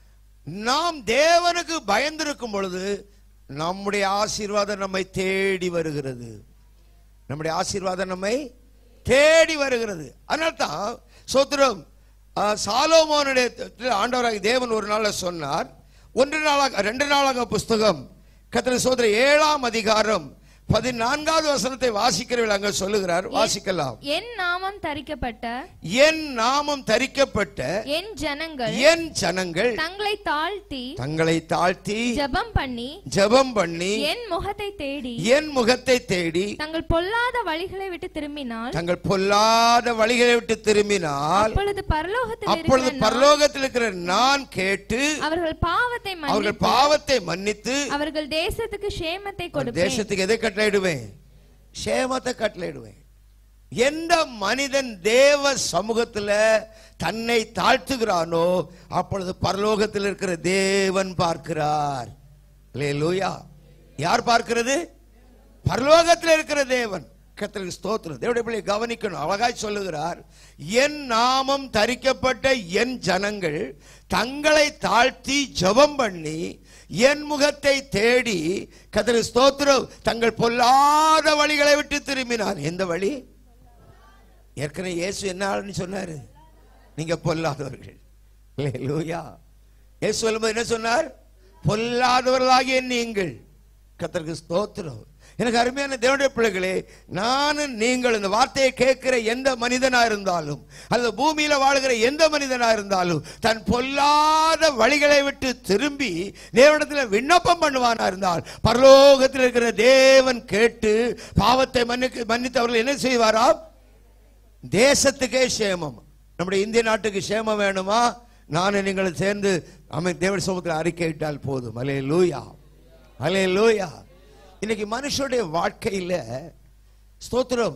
நாம் தேவனுக்கு பயந்திருக்கும் பொழுது நம்முடைய ஆசீர்வாதம் நம்மை தேடி வருகிறது நம்முடைய ஆசீர்வாதம் நம்மை தேடி வருகிறது அதனால தான் சோத்திரம் ஆஹ், சாலோமோனுடைய த- ஆண்டவராகிய தேவன் ஒரு நாள்ல சொன்னார் ஒன்று நாளாக ரெண்டு நாளாக புஸ்தகம் கத்திர சோதர ஏழாம் அதிகாரம் பதினான்காவது வசனத்தை வாசிக்கிறவர்கள் அங்க சொல்லுகிறார் வாசிக்கலாம் என் நாமம் தரிக்கப்பட்ட என் நாமம் தரிக்கப்பட்ட என் ஜனங்கள் என் ஜனங்கள் தங்களை தாழ்த்தி தங்களை தாழ்த்தி ஜெபம் பண்ணி ஜெபம் பண்ணி என் முகத்தை தேடி என் முகத்தை தேடி தங்கள் பொல்லாத வழிகளை விட்டு திரும்பினால் தங்கள் பொல்லாத வழிகளை விட்டு திரும்பினால் அப்பொழுது பரலோகத்தில் அப்பொழுது இருக்கிற நான் பரலோகத்தில் இருக்கிற நான் கேட்டு அவர்கள் பாவத்தை அவர்கள் மன்னித்து பாவத்தை மன்னித்து அவர்கள் தேசத்துக்கு க்ஷேமத்தை கொடுப்பேன் தேசத்துக்கு எதை கட்டளையிடுவேன் சேமத்தை கட்டளையிடுவேன் எந்த மனிதன் தேவ சமூகத்துல தன்னை தாழ்த்துகிறானோ அப்பொழுது பரலோகத்தில் இருக்கிற தேவன் பார்க்கிறார் லூயா யார் பார்க்கிறது பரலோகத்தில் இருக்கிற தேவன் கர்த்தருக்கு ஸ்தோத்திரம் தேவனுடைய பிள்ளை கவனிக்கணும் அழகாய் சொல்லுகிறார் என் நாமம் தரிக்கப்பட்ட என் ஜனங்கள் தங்களை தாழ்த்தி ஜெபம் பண்ணி என் முகத்தை தேடி கர்த்தருக்கு ஸ்தோத்திரம் தங்கள் பொல்லாத வழிகளை விட்டு திரும்பினார் எந்த வழி ஏற்கனவே இயேசு என்ன ஆளுன்னு சொன்னாரு நீங்க பொல்லாதவர்கள் லூயா இயேசு சொல்லும்போது என்ன சொன்னார் பொல்லாதவர்களாகிய நீங்கள் கர்த்தருக்கு ஸ்தோத்திரம் எனக்கு அருமையான தேவனுடைய பிள்ளைகளே நானும் நீங்கள் இந்த வார்த்தையை கேட்கிற எந்த மனிதனா இருந்தாலும் அல்லது பூமியில வாழுகிற எந்த மனிதனா இருந்தாலும் தன் பொல்லாத வழிகளை விட்டு திரும்பி தேவனிடத்தில் விண்ணப்பம் பண்ணுவானா இருந்தால் பரலோகத்தில் இருக்கிற தேவன் கேட்டு பாவத்தை மன்னிக்கு மன்னித்து அவர்கள் என்ன செய்வாராம் தேசத்துக்கே சேமம் நம்முடைய இந்திய நாட்டுக்கு சேமம் வேணுமா நானும் நீங்கள் சேர்ந்து அமை தேவன் சமூகத்தில் அறிக்கையிட்டால் போதும் அலே லூயா அலே லூயா இன்னைக்கு மனுஷனுடைய வாழ்க்கையில ஸ்தோத்திரம்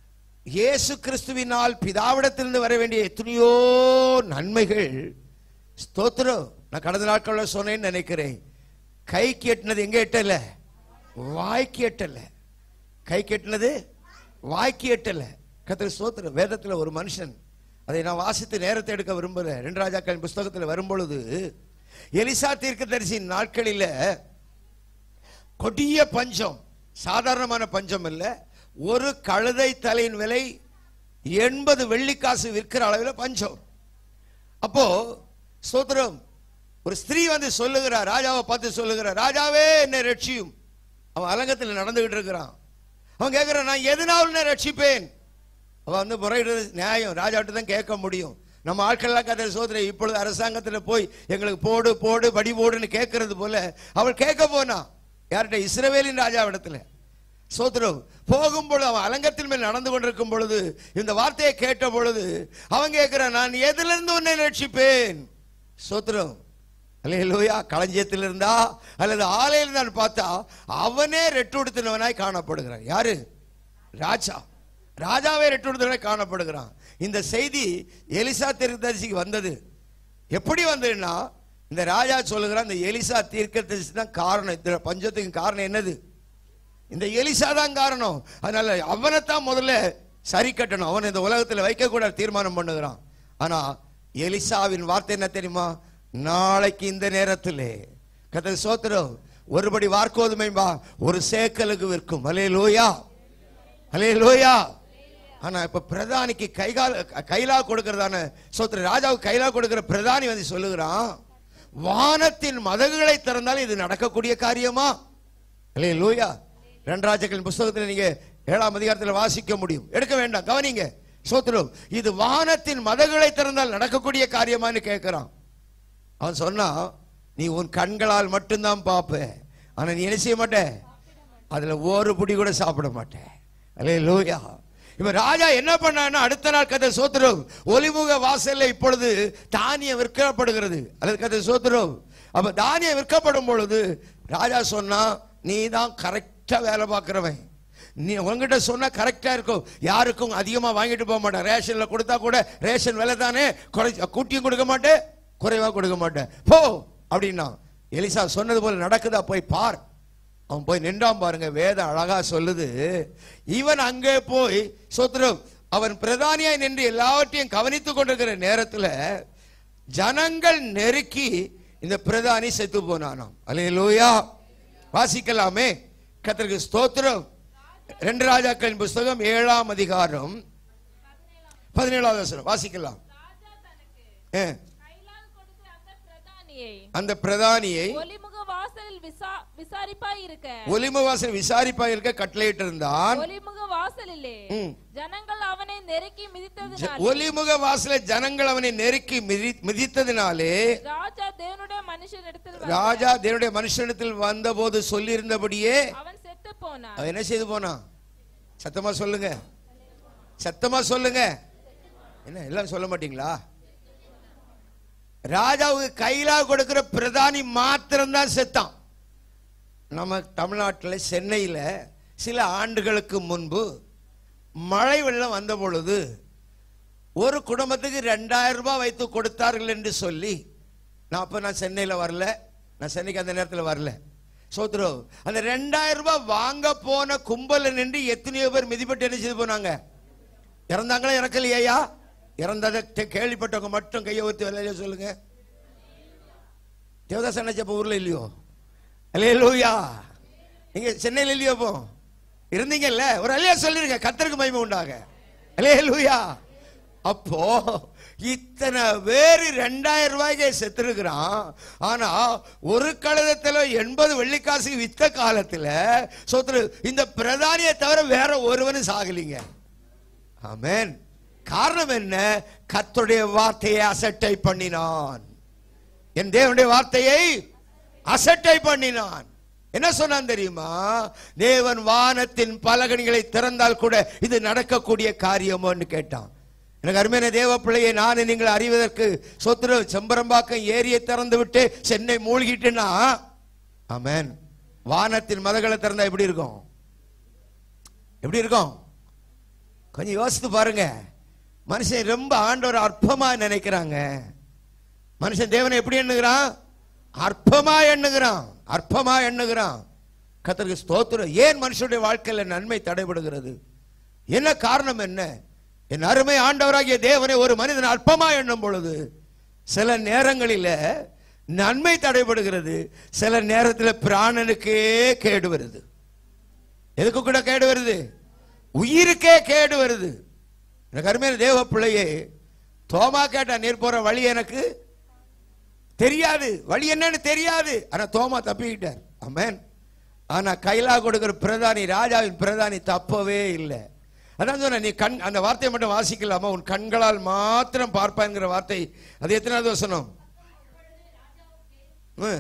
இயேசு கிறிஸ்துவினால் பிதாவிடத்திலிருந்து வர வேண்டிய எத்தனையோ நன்மைகள் ஸ்தோத்திரம் நான் கடந்த நாட்களில் சொன்னேன்னு நினைக்கிறேன் கைக்கு எட்டினது எங்க எட்டல வாய்க்கு எட்டல கைக்கு எட்டினது வாய்க்கு எட்டல கத்திர ஸ்தோத்திரம் வேதத்தில் ஒரு மனுஷன் அதை நான் வாசித்து நேரத்தை எடுக்க விரும்புகிறேன் ரெண்டு ராஜாக்களின் புஸ்தகத்தில் வரும்பொழுது எலிசா தீர்க்கதரிசியின் நாட்களில கொடிய பஞ்சம் சாதாரணமான பஞ்சம் இல்ல ஒரு கழுதை தலையின் விலை எண்பது வெள்ளிக்காசு விற்கிற அளவில் பஞ்சம் அப்போ ஸ்தோத்திரம் ஒரு ஸ்திரீ வந்து சொல்லுகிறார் ராஜாவை பார்த்து சொல்லுகிறார் ராஜாவே என்னை ரட்சியும் அவன் அலங்கத்தில் நடந்துகிட்டு இருக்கிறான் அவன் கேட்கிறான் நான் எதனால் உன்னை ரட்சிப்பேன் அவன் வந்து முறையிடுறது நியாயம் ராஜாவிட்ட தான் கேட்க முடியும் நம்ம ஆட்கள்லாம் கதை சோதரை இப்பொழுது அரசாங்கத்தில் போய் எங்களுக்கு போடு போடு படி போடுன்னு கேட்கறது போல அவள் கேட்க போனா யார்கிட்ட இஸ்ரவேலின் ராஜாவிடத்துல சோத்ரம் போகும்பொழுது அவன் அலங்கத்தின் மேல் நடந்து கொண்டிருக்கும் பொழுது இந்த வார்த்தையை கேட்ட பொழுது அவன் கேட்கிறான் நான் எதிலிருந்து உன்னை ரட்சிப்பேன் சோத்ரம் அல்லேலூயா களஞ்சியத்தில் இருந்தா அல்லது ஆலையில் இருந்தான்னு பார்த்தா அவனே ரெட்டுடுத்தினவனாய் காணப்படுகிறான் யாரு ராஜா ராஜாவே ரெட்டுடுத்தினவனாய் காணப்படுகிறான் இந்த செய்தி எலிசா தீர்க்கதரிசிக்கு வந்தது எப்படி வந்ததுன்னா இந்த ராஜா சொல்லுகிறான் இந்த எலிசா தீர்க்கதரிசி தான் காரணம் இந்த பஞ்சத்துக்கு காரணம் என்னது இந்த எலிசா தான் காரணம் அதனால அவனைத்தான் முதல்ல சரி கட்டணும் அவன் இந்த உலகத்தில் வைக்க கூட தீர்மானம் பண்ணுகிறான் ஆனா எலிசாவின் வார்த்தை என்ன தெரியுமா நாளைக்கு இந்த நேரத்திலே கதை சோத்திரம் ஒருபடி வார்க்கோதுமை வா ஒரு சேக்கலுக்கு விற்கும் அலே லோயா அலே லோயா ஆனா இப்ப பிரதானிக்கு கைகால் கைலா கொடுக்கறதான சோத்திர ராஜாவுக்கு கைலா கொடுக்கிற பிரதானி வந்து சொல்லுகிறான் வானத்தின் மதகுகளை திறந்தால் இது நடக்கக்கூடிய காரியமா அல்லே லூயா ரெண்டு ராஜாக்களின் புஸ்தகத்தில் நீங்க ஏழாம் அதிகாரத்தில் வாசிக்க முடியும் எடுக்க வேண்டாம் கவனிங்க சோத்திரம் இது வானத்தின் மதகுகளை திறந்தால் நடக்கக்கூடிய காரியமான்னு கேட்கிறான் அவன் சொன்னா நீ உன் கண்களால் மட்டும்தான் பார்ப்ப ஆனா நீ என்ன செய்ய மாட்ட அதுல ஒரு புடி கூட சாப்பிட மாட்டேன் அல்லே லூயா இப்ப ராஜா என்ன பண்ணான்னா அடுத்த நாள் கதை சோத்திரம் ஒலிமுக வாசல்ல இப்பொழுது தானியம் விற்கப்படுகிறது அல்லது கதை சோத்திரம் அப்ப தானியம் விற்கப்படும் பொழுது ராஜா சொன்னா நீ தான் கரெக்டா வேலை பார்க்கிறவன் நீ உங்ககிட்ட சொன்னா கரெக்டா இருக்கும் யாருக்கும் அதிகமா வாங்கிட்டு போக மாட்டேன் ரேஷன்ல கொடுத்தா கூட ரேஷன் விலை தானே குறை கூட்டியும் கொடுக்க மாட்டேன் குறைவா கொடுக்க மாட்டேன் போ அப்படின்னா எலிசா சொன்னது போல நடக்குதா போய் பார் அவன் போய் நின்றான் பாருங்க வேதம் அழகா சொல்லுது இவன் அங்கே போய் சோத்திரம் அவன் பிரதானியாய் நின்று எல்லாவற்றையும் கவனித்துக் கொண்டிருக்கிற நேரத்துல ஜனங்கள் நெருக்கி இந்த பிரதானி செத்து போனானாம் அல்லேலூயா வாசிக்கலாமே கர்த்தருக்கு ஸ்தோத்திரம் ரெண்டு ராஜாக்களின் புஸ்தகம் ஏழாம் அதிகாரம் பதினேழாவது வசனம் வாசிக்கலாம் ராஜா தனக்கு ஏ, கைலால் கொடுத்த அந்த பிரதானியை அந்த பிரதானியை ஒலிமுக வாசலில் விசா விசாரிப்பாய் இருக்க ஒலிமவாசல் விசாரிப்பா இருக்க கட்டளையிட்டு இருந்தான் ஒலிமுக வாசலிலே ம். ஜனங்கள் அவனை நெருக்கி ஜ- மிதித்ததினால் ஒலிமுக வாசல ஜனங்கள் அவனை நெருக்கி மிதி- மிதித்ததினாலே ராஜா தேவனுடைய மனுஷனிடத்தில் வந்தான். ராஜா தேவனுடைய மனுஷனிடத்தில் வந்தபோது சொல்லியிருந்தபடியே அவன் செத்து போனான் அவன் என்ன செய்து போனான் சத்தமா சொல்லுங்க சத்தமா சொல்லுங்க என்ன எல்லாம் சொல்ல மாட்டீங்களா ராஜாவுக்கு கைலா கொடுக்கிற பிரதானி மாத்திரம்தான் செத்தான் நம்ம தமிழ்நாட்டில் சென்னையில் சில ஆண்டுகளுக்கு முன்பு மழை வெள்ளம் வந்த பொழுது ஒரு குடும்பத்துக்கு ரெண்டாயிரம் ரூபாய் வைத்து கொடுத்தார்கள் என்று சொல்லி நான் அப்போ நான் சென்னையில் வரல நான் சென்னைக்கு அந்த நேரத்தில் வரல சோத்ரோ அந்த ரெண்டாயிரம் ரூபாய் வாங்க போன கும்பல நின்று எத்தனையோ பேர் மிதிப்பட்டு என்ன செய்து போனாங்க இறந்தாங்களா இறக்கலையா இறந்ததை கே- கேள்விப்பட்டவங்க மட்டும் கையை ஊற்றி வேலையில சொல்லுங்க தேவதாஸ் அண்ணாச்சி ஊர்ல இல்லையோ அல்லே லூயா நீங்க சென்னையில் இல்லையோ அப்போ இருந்தீங்கல்ல ஒரு அலையா சொல்லிருங்க கத்தருக்கு மகிமை உண்டாக அல்லே லூயா அப்போ இத்தனை பேர் ரெண்டாயிரம் ரூபாய்க்கு செத்துருக்கிறான் ஆனா ஒரு கழுதத்துல எண்பது வெள்ளிக்காசு வித்த காலத்துல சொத்து இந்த பிரதானியை தவிர வேற ஒருவனும் சாகலிங்க ஆமென் காரணம் என்ன கர்த்தருடைய வார்த்தையை அசட்டை பண்ணினான் என் தேவனுடைய வார்த்தையை அசட்டை பண்ணினான் என்ன சொன்னான் தெரியுமா தேவன் வானத்தின் பலகணிகளை திறந்தால் கூட இது நடக்கக்கூடிய காரியமோன்னு கேட்டான் எனக்கு அருமையான தேவ பிள்ளையை நான் நீங்கள் அறிவதற்கு சொத்துரு செம்பரம்பாக்கம் ஏரியை திறந்து விட்டு சென்னை மூழ்கிட்டுன்னா ஆமென் வானத்தின் மதகளை திறந்தா எப்படி இருக்கும் எப்படி இருக்கும் கொஞ்சம் யோசித்து பாருங்க மனுஷன் ரொம்ப ஆண்டவர் அற்பமா நினைக்கிறாங்க மனுஷன் தேவனை எப்படி எண்ணுகிறான் அற்பமா எண்ணுகிறான் அற்பமா எண்ணுகிறான் கத்தருக்கு ஸ்தோத்திரம் ஏன் மனுஷனுடைய வாழ்க்கையில நன்மை தடைபடுகிறது என்ன காரணம் என்ன என் அருமை ஆண்டவராகிய தேவனை ஒரு மனிதன் அற்பமா எண்ணும் பொழுது சில நேரங்களில நன்மை தடைபடுகிறது சில நேரத்தில் பிராணனுக்கே கேடு வருது எதுக்கு கூட கேடு வருது உயிருக்கே கேடு வருது எனக்கு அருமையான தேவ பிள்ளையே தோமா கேட்டா நீர் போற வழி எனக்கு தெரியாது வழி என்னன்னு தெரியாது ஆனா தோமா தப்பிக்கிட்டார் ஆமென் ஆனா கைலா கொடுக்கிற பிரதானி ராஜாவின் பிரதானி தப்பவே இல்லை அதான் சொன்ன நீ கண் அந்த வார்த்தையை மட்டும் வாசிக்கலாமா உன் கண்களால் மாத்திரம் பார்ப்பாங்கிற வார்த்தை அது எத்தனாவது வசனம் ம்.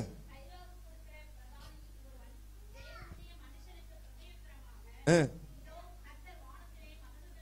ம்.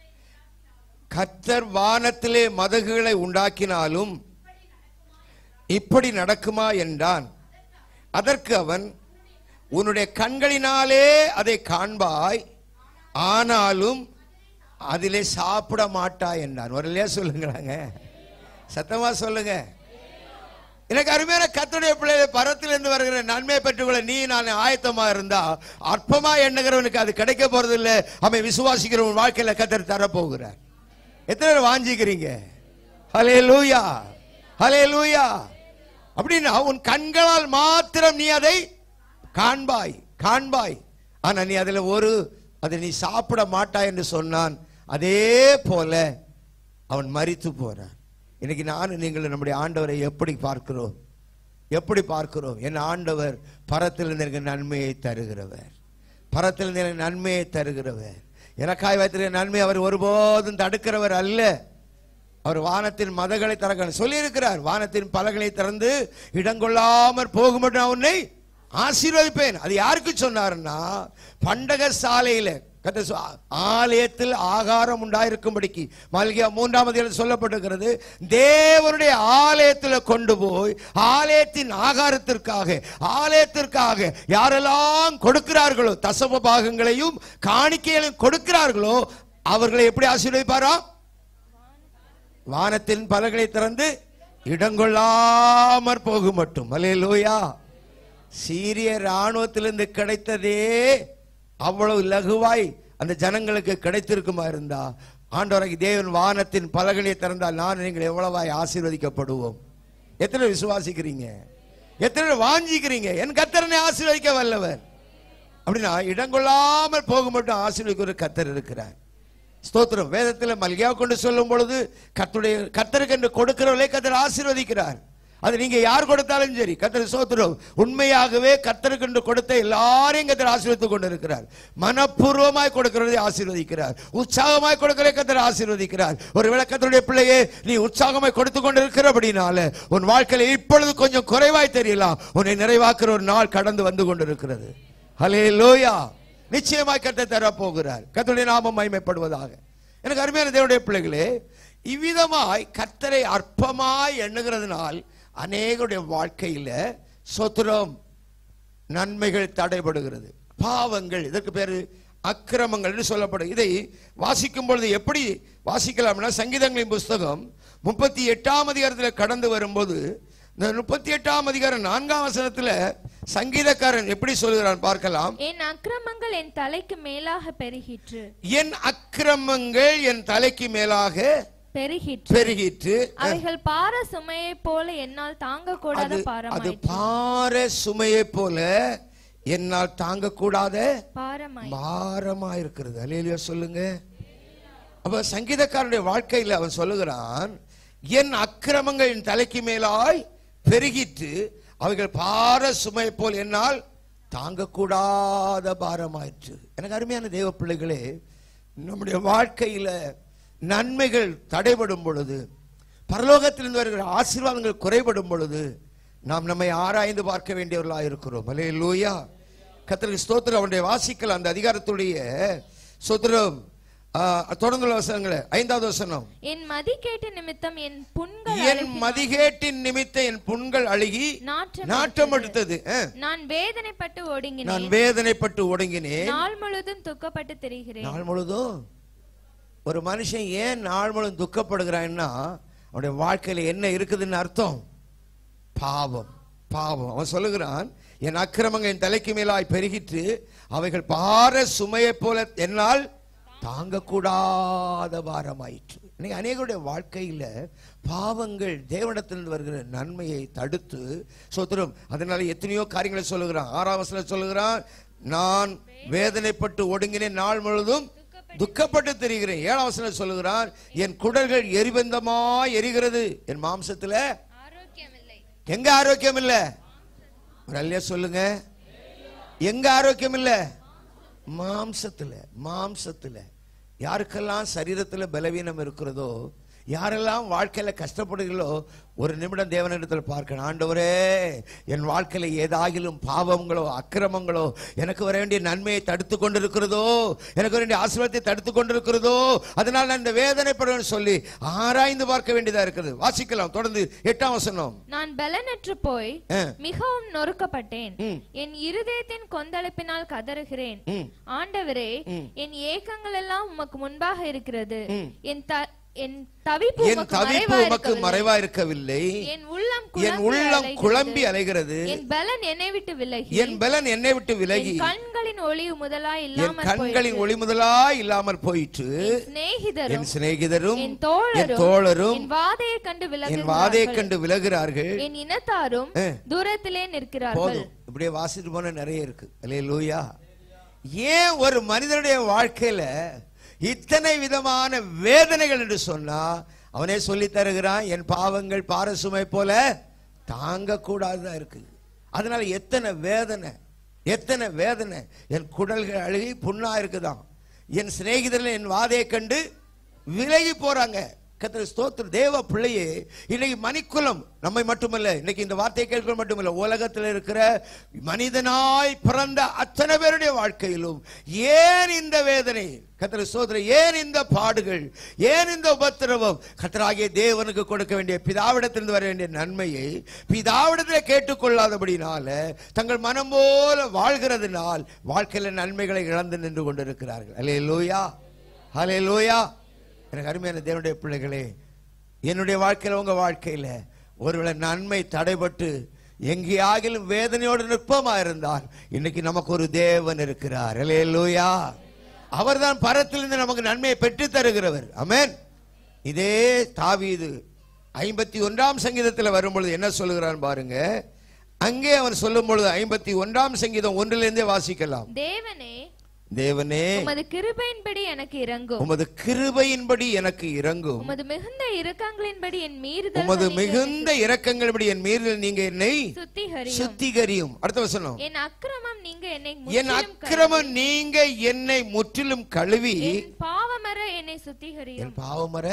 கர்த்தர் வானத்திலே மதகுகளை உண்டாக்கினாலும் இப்படி நடக்குமா என்றான் அதற்கு அவன் உன்னுடைய கண்களினாலே அதை காண்பாய் ஆனாலும் அதிலே சாப்பிட மாட்டாய் என்றான் ஒரு இல்லையா சொல்லுங்களாங்க சத்தமா சொல்லுங்க எனக்கு அருமையான கத்துடைய பிள்ளைகளை பரத்திலிருந்து வருகிற நன்மை பெற்றுக்கொள்ள நீ நான் ஆயத்தமா இருந்தா அற்பமா எண்ணுகிறவனுக்கு அது கிடைக்க போறது இல்ல அவன் விசுவாசிக்கிறவன் வாழ்க்கையில கத்தர் தரப்போகிறார் எத்தனை பேர் வாஞ்சிக்கிறீங்க ஹலே லூயா ஹலே லூயா அப்படின்னா உன் கண்களால் மாத்திரம் நீ அதை காண்பாய் காண்பாய் ஆனா நீ அதுல ஒரு அதை நீ சாப்பிட மாட்டாய் என்று சொன்னான் அதே போல அவன் மரித்து போனான் இன்னைக்கு நானும் நீங்கள் நம்முடைய ஆண்டவரை எப்படி பார்க்கிறோம் எப்படி பார்க்கிறோம் என் ஆண்டவர் பரத்திலிருந்து எனக்கு நன்மையை தருகிறவர் பரத்திலிருந்து எனக்கு நன்மையை தருகிறவர் எனக்காய் வைத்திருக்கிற நன்மை அவர் ஒருபோதும் தடுக்கிறவர் அல்ல அவர் வானத்தின் மதங்களை திறக்க சொல்லியிருக்கிறார் வானத்தின் பலகளை திறந்து இடங்கொள்ளாமற் போகும்படி நான் உன்னை ஆசீர்வதிப்பேன் அது யாருக்கு சொன்னாருன்னா பண்டக சாலையில கர்த்தர் சொ- ஆலயத்தில் ஆகாரம் உண்டாயிருக்கும்படிக்கு மல்கியா மூன்றாம் அதிகாரம் சொல்லப்பட்டிருக்கிறது தேவனுடைய ஆலயத்தில் கொண்டு போய் ஆலயத்தின் ஆகாரத்திற்காக ஆலயத்திற்காக யாரெல்லாம் கொடுக்கிறார்களோ தசம பாகங்களையும் காணிக்கைகளையும் கொடுக்கிறார்களோ அவர்களை எப்படி ஆசீர்வதிப்பாரா வானத்தின் பலகளை திறந்து இடங்கொள்ளாமற் போகும் மட்டும் அல்லேலூயா சீரிய ராணுவத்திலிருந்து கிடைத்ததே அவ்வளவு லகுவாய் அந்த ஜனங்களுக்கு கிடைத்திருக்குமா இருந்தா ஆண்டவராகி தேவன் வானத்தின் பலகனை திறந்தால் நான் நீங்கள் எவ்வளவாய் ஆசீர்வதிக்கப்படுவோம் எத்தனை பேர் விசுவாசிக்கிறீங்க எத்தனை பேர் வாஞ்சிக்கிறீங்க என் கத்தரனை ஆசீர்வதிக்க வல்லவர் அப்படின்னா இடங்கொள்ளாமல் போக மட்டும் ஆசீர்வதிக்க ஒரு கத்தர் இருக்கிறார் ஸ்தோத்திரம் வேதத்தில் மல்கியா கொண்டு சொல்லும் பொழுது கத்துடைய கத்தருக்கு என்று கொடுக்கிறவர்களே கத்தர் ஆசீர்வதிக்கிறார் அது நீங்க யார் கொடுத்தாலும் சரி கத்தர் ஸ்தோத்திரம் உண்மையாகவே கத்தருக்கு என்று கொடுத்த எல்லாரையும் கத்தர் ஆசீர்வதித்துக் கொண்டிருக்கிறார் மனப்பூர்வமாய் கொடுக்கிறதை ஆசீர்வதிக்கிறார் உற்சாகமாய் கொடுக்கிறதை கத்தர் ஆசீர்வதிக்கிறார் ஒருவேளை கத்தருடைய பிள்ளையே நீ உற்சாகமாய் கொடுத்து கொண்டிருக்கிறபடினால உன் வாழ்க்கையில இப்பொழுது கொஞ்சம் குறைவாய் தெரியலாம் உன்னை நிறைவாக்குற ஒரு நாள் கடந்து வந்து கொண்டிருக்கிறது ஹலே லோயா நிச்சயமாய் கத்தை தரப்போகிறார் கர்த்தருடைய நாமம் மகிமைப்படுவதாக எனக்கு அருமையான தேவனுடைய பிள்ளைகளே இவ்விதமாய் கர்த்தரை அற்பமாய் எண்ணுகிறதுனால் அநேகருடைய வாழ்க்கையில சொத்துரம் நன்மைகள் தடைபடுகிறது பாவங்கள் இதற்கு பேரு அக்கிரமங்கள் என்று சொல்லப்படும் இதை வாசிக்கும் பொழுது எப்படி வாசிக்கலாம்னா சங்கீதங்களின் புஸ்தகம் முப்பத்தி எட்டாம் அதிகாரத்தில் கடந்து வரும்போது இந்த முப்பத்தி எட்டாம் அதிகாரம் நான்காம் வசனத்துல சங்கீதக்காரன் எப்படி சொல்கிறான் பார்க்கலாம் என் அக்கிரமங்கள் என் தலைக்கு மேலாக பெருகிற்று என் அக்கிரமங்கள் என் தலைக்கு மேலாக பெருகிற்று பெருகிற்று அவைகள் பார சுமையைப் போல என்னால் தாங்க கூடாத அது அது பாரமாய் பார சுமையை போல என்னால் தாங்கக்கூடாத பாரமாய் பாரமா இருக்கிறது அலையிலியா சொல்லுங்க அப்ப சங்கீதக்காரனுடைய வாழ்க்கையில் அவன் சொல்லுகிறான் என் அக்கிரமங்கள் என் தலைக்கு மேலாய் பெருகிட்டு அவைகள் பார சுமை போல் என்னால் தாங்கக்கூடாத பாரமாயிற்று எனக்கு அருமையான தேவ பிள்ளைகளே நம்முடைய வாழ்க்கையில நன்மைகள் தடைபடும் பொழுது பரலோகத்திலிருந்து வருகிற ஆசீர்வாதங்கள் குறைபடும் பொழுது நாம் நம்மை ஆராய்ந்து பார்க்க வேண்டியவர்களாக இருக்கிறோம் அலே லூயா கத்திரிக்கு ஸ்தோத்திரம் அவனுடைய வாசிக்கல் அந்த அதிகாரத்துடைய ஸ்தோத்திரம் ஆ, தொடர்ந்து உள்ள வசனங்களே ஐந்தாவது வசனம் என் மதி கேட்ட நிமித்தம் என் புண்கள் என் அழுகி மதிகேட்டின் நிமித்த என் புண்கள் அழுகி நாற்றம் நாட்டம் எடுத்தது ஆ. நான் வேதனைப்பட்டு நான் ஒடுங்கினேன் வேதனைப்பட்டு ஒடுங்கினேன் நாள் முழுதும் துக்கப்பட்டு திரிகிறேன் நாள் முழுதும் ஒரு மனுஷன் ஏன் நாள் முழுதும் துக்கப்படுகிறான்னா அவனுடைய வாழ்க்கையில என்ன இருக்குதுன்னு அர்த்தம் பாவம் பாவம் அவன் சொல்லுகிறான் என் அக்கிரமங்கள் என் தலைக்கு மேலாய் பெருகிற்று அவைகள் பார சுமையைப் போல என்னால் தாங்கக்கூடாத பாரமாயிற்று இன்னைக்கு அநேகருடைய வாழ்க்கையில பாவங்கள் தேவனிடத்திலிருந்து வருகிற நன்மையை தடுத்து சோத்திரம் அதனால எத்தனையோ காரியங்களை சொல்லுகிறான் ஆறாம் வசனம் சொல்லுகிறான் நான் வேதனைப்பட்டு ஒடுங்கினேன் நாள் முழுதும் துக்கப்பட்டு தெரிகிறேன் ஏழாம் வசனம் சொல்லுகிறான் என் குடல்கள் எரிபந்தமா எரிகிறது என் மாம்சத்துல ஆரோக்கியமில்லை எங்க ஆரோக்கியம் இல்ல ஒரு அல்லையா சொல்லுங்க எங்க ஆரோக்கியம் இல்ல மாம்சத்துல மாம்சத்துல யாருக்கெல்லாம் சரீரத்துல பலவீனம் இருக்கிறதோ யாரெல்லாம் வாழ்க்கையில கஷ்டப்படுகிறீர்களோ ஒரு நிமிடம் தேவனிடத்தில் பார்க்கணும் ஆண்டவரே என் வாழ்க்கையில ஏதாகிலும் பாவங்களோ அக்கிரமங்களோ எனக்கு வர வேண்டிய நன்மையை தடுத்து கொண்டிருக்கிறதோ எனக்கு வர வேண்டிய ஆசீர்வாதத்தை தடுத்து கொண்டிருக்கிறதோ அதனால் நான் இந்த வேதனைப்படுவேன் சொல்லி ஆராய்ந்து பார்க்க வேண்டியதா இருக்குது வாசிக்கலாம் தொடர்ந்து எட்டாம் வசனம் நான் பலனற்று போய் ஆ. மிகவும் நொறுக்கப்பட்டேன் ம். என் இருதயத்தின் கொந்தளிப்பினால் கதறுகிறேன் ம். ஆண்டவரே ம். என் ஏக்கங்கள் எல்லாம் உமக்கு முன்பாக இருக்கிறது ம். என் த- என் தவிப்பு என் உமக்கு தவிப்பு மறைவா உமக்கு இருக்கவில்லை. மறைவா இருக்கவில்லை என் உள்ளம் என் குழம்பி உள்ளம் அலைகிறது. குழம்பி அலைகிறது என் பலன் என்னை விட்டு விலகி என் பலன் என்னை விட்டு விலகி என் கண்களின் ஒளி முதலாய் என் இல்லாமல் கண்களின் போயிற்று. ஒளி முதலா இல்லாமல் போயிற்று என் சிநேகிதரும் என் சிநேகிதரும் என் தோழரும் என் தோழரும் என் வாதையை கண்டு என் வாதையை விலகுகிறார்கள் கண்டு விலகிறார்கள் என் இனத்தாரும் ஆ. தூரத்திலே நிற்கிறார்கள் போதும் இப்படியே வாசிட்டு போன நிறைய இருக்கு அல்லே லூயா ஏன் ஒரு மனிதனுடைய வாழ்க்கையில இத்தனை விதமான வேதனைகள் என்று சொன்னா அவனே சொல்லி தருகிறான் என் பாவங்கள் பாரசுமை போல தாங்க கூடாதுதான் இருக்கு அதனால எத்தனை வேதனை எத்தனை வேதனை என் குடல்கள் அழுகி புண்ணா இருக்குதாம் என் சிநேகிதர்கள் என் வாதையை கண்டு விலகி போறாங்க கத்திர ஸ்தோத்திர தேவ பிள்ளையே இன்னைக்கு மணிக்குலம் நம்மை மட்டுமல்ல இன்னைக்கு இந்த வார்த்தை கேட்க மட்டுமல்ல உலகத்தில் இருக்கிற மனிதனாய் பிறந்த அத்தனை பேருடைய வாழ்க்கையிலும் ஏன் இந்த வேதனை கத்திர சோதரை ஏன் இந்த பாடுகள் ஏன் இந்த உபத்திரவம் கத்தராகிய தேவனுக்கு கொடுக்க வேண்டிய பிதாவிடத்திலிருந்து வர வேண்டிய நன்மையை பிதாவிடத்தில் கேட்டுக்கொள்ளாதபடினால தங்கள் மனம் போல வாழ்கிறதுனால் வாழ்க்கையில நன்மைகளை இழந்து நின்று கொண்டிருக்கிறார்கள் அல்லே லூயா ஹலே லூயா எனக்கு அருமையான தேவனுடைய பிள்ளைகளே என்னுடைய வாழ்க்கையில உங்க வாழ்க்கையில ஒருவேளை நன்மை தடைபட்டு எங்கேயாகிலும் வேதனையோடு நிற்பமா இருந்தால் இன்னைக்கு நமக்கு ஒரு தேவன் இருக்கிறார் அல்லேலூயா அவர்தான் பரத்திலிருந்து நமக்கு நன்மையை பெற்று தருகிறவர் அமேன் இதே தாவீது ஐம்பத்தி ஒன்றாம் சங்கீதத்தில் வரும்பொழுது என்ன சொல்லுகிறான் பாருங்க அங்கே அவன் சொல்லும் பொழுது ஐம்பத்தி ஒன்றாம் சங்கீதம் ஒன்றிலிருந்தே வாசிக்கலாம் தேவனே தேவனே உமது கிருபையின்படி எனக்கு இறங்கும் உமது கிருபையின்படி எனக்கு இறங்கும் உமது மிகுந்த இரக்கங்களின்படி என் மீறுதல் உமது மிகுந்த இரக்கங்கள்படி என் மீறில் நீங்க என்னை சுத்திகரியும் சுத்திகரியும் அடுத்த வசனம் என் அக்கிரமம் நீங்க என்னை என் முற்றிலும் அக்கிரமம் நீங்க என்னை முற்றிலும் கழுவி கழுவி, என் பாவமர என்னை சுத்திகரியும் என் பாவமர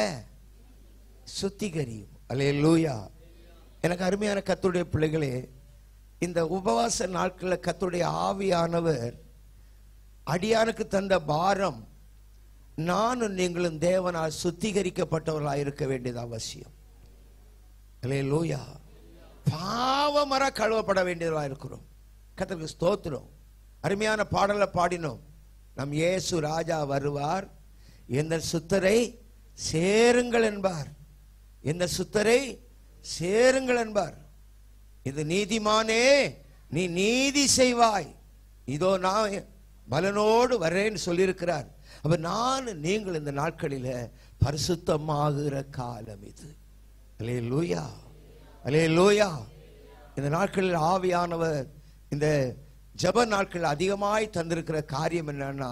சுத்திகரியும் அல்லே லூயா எனக்கு அருமையான கத்துடைய பிள்ளைகளே இந்த உபவாச நாட்களில் கத்துடைய ஆவியானவர் அடியானுக்கு தந்த பாரம் நானும் நீங்களும் தேவனால் சுத்திகரிக்கப்பட்டவர்களாக இருக்க வேண்டியது அவசியம் அல்லே லூயா பாவமர கழுவப்பட வேண்டியவர்களாக இருக்கிறோம் கத்தருக்கு ஸ்தோத்திரம் அருமையான பாடலை பாடினோம் நம் இயேசு ராஜா வருவார் எந்த சுத்தரை சேருங்கள் என்பார் எந்த சுத்தரை சேருங்கள் என்பார் இது நீதிமானே நீ நீதி செய்வாய் இதோ நான் பலனோடு வரேன்னு சொல்லியிருக்கிறார் அப்ப நான் நீங்கள் இந்த நாட்களில பரிசுத்தமாகிற காலம் இது அலே லூயா அலே லூயா இந்த நாட்களில் ஆவியானவர் இந்த ஜெப நாட்கள் அதிகமாய் தந்திருக்கிற காரியம் என்னன்னா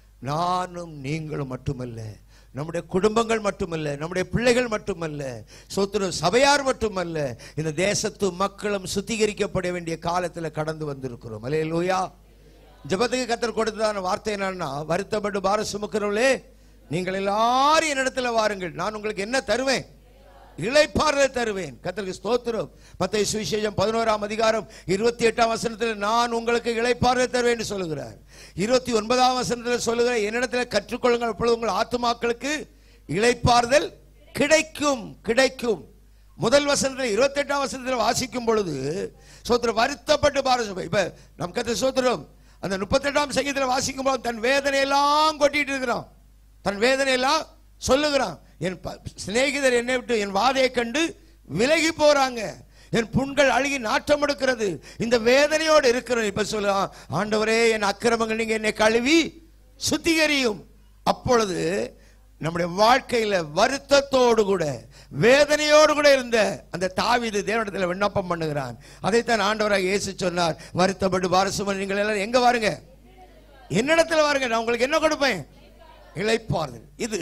நானும் நீங்களும் மட்டுமல்ல நம்முடைய குடும்பங்கள் மட்டுமல்ல நம்முடைய பிள்ளைகள் மட்டுமல்ல சொத்துரு சபையார் மட்டுமல்ல இந்த தேசத்து மக்களும் சுத்திகரிக்கப்பட வேண்டிய காலத்துல கடந்து வந்திருக்கிறோம் அலே லூயா ஜெபத்துக்கு கத்தர் கொடுத்ததான வார்த்தை என்னன்னா வருத்தப்பட்டு பார சுமக்கிறவர்களே நீங்கள் எல்லாரும் என்னிடத்துல வாருங்கள் நான் உங்களுக்கு என்ன தருவேன் இளைப்பாறுதலை தருவேன் கத்தருக்கு ஸ்தோத்திரம் மத்திய சுவிசேஷம் பதினோராம் அதிகாரம் இருபத்தி எட்டாம் வசனத்தில் நான் உங்களுக்கு இளைப்பாறுதலை தருவேன் என்று சொல்லுகிறார் இருபத்தி ஒன்பதாம் வசனத்தில் சொல்லுகிற என்னிடத்தில் கற்றுக்கொள்ளுங்கள் அப்பொழுது உங்கள் ஆத்துமாக்களுக்கு இளைப்பாறுதல் கிடைக்கும் கிடைக்கும் முதல் வசனத்தில் இருபத்தி எட்டாம் வசனத்தில் வாசிக்கும் பொழுது சோத்திரம் வருத்தப்பட்டு பாரசபை இப்ப நம் கத்த சோத்திரம் அந்த முப்பத்தெட்டாம் சங்கீதத்தில் வாசிக்கும் போது தன் வேதனையெல்லாம் கொட்டிட்டு இருக்கிறான் தன் வேதனையெல்லாம் சொல்லுகிறான் என் ப- சிநேகிதர் என்னை விட்டு என் வாதையை கண்டு விலகி போறாங்க என் புண்கள் அழுகி நாட்டம் எடுக்கிறது இந்த வேதனையோடு இருக்கிறேன் இப்ப சொல்லலாம் ஆண்டவரே என் அக்கிரமங்கள் நீங்க என்னை கழுவி சுத்திகரியும் அப்பொழுது நம்முடைய வாழ்க்கையில வருத்தத்தோடு கூட வேதனையோடு கூட இருந்த அந்த தாவீது தேவனிடத்தில் விண்ணப்பம் பண்ணுகிறான் அதைத்தான் ஆண்டவராக இயேசு சொன்னார் வருத்தப்பட்டு வாரசுமன் நீங்கள் எல்லாரும் எங்க வாருங்க என்னிடத்துல வாருங்க நான் உங்களுக்கு என்ன கொடுப்பேன் இளைப்பாறுதல் இது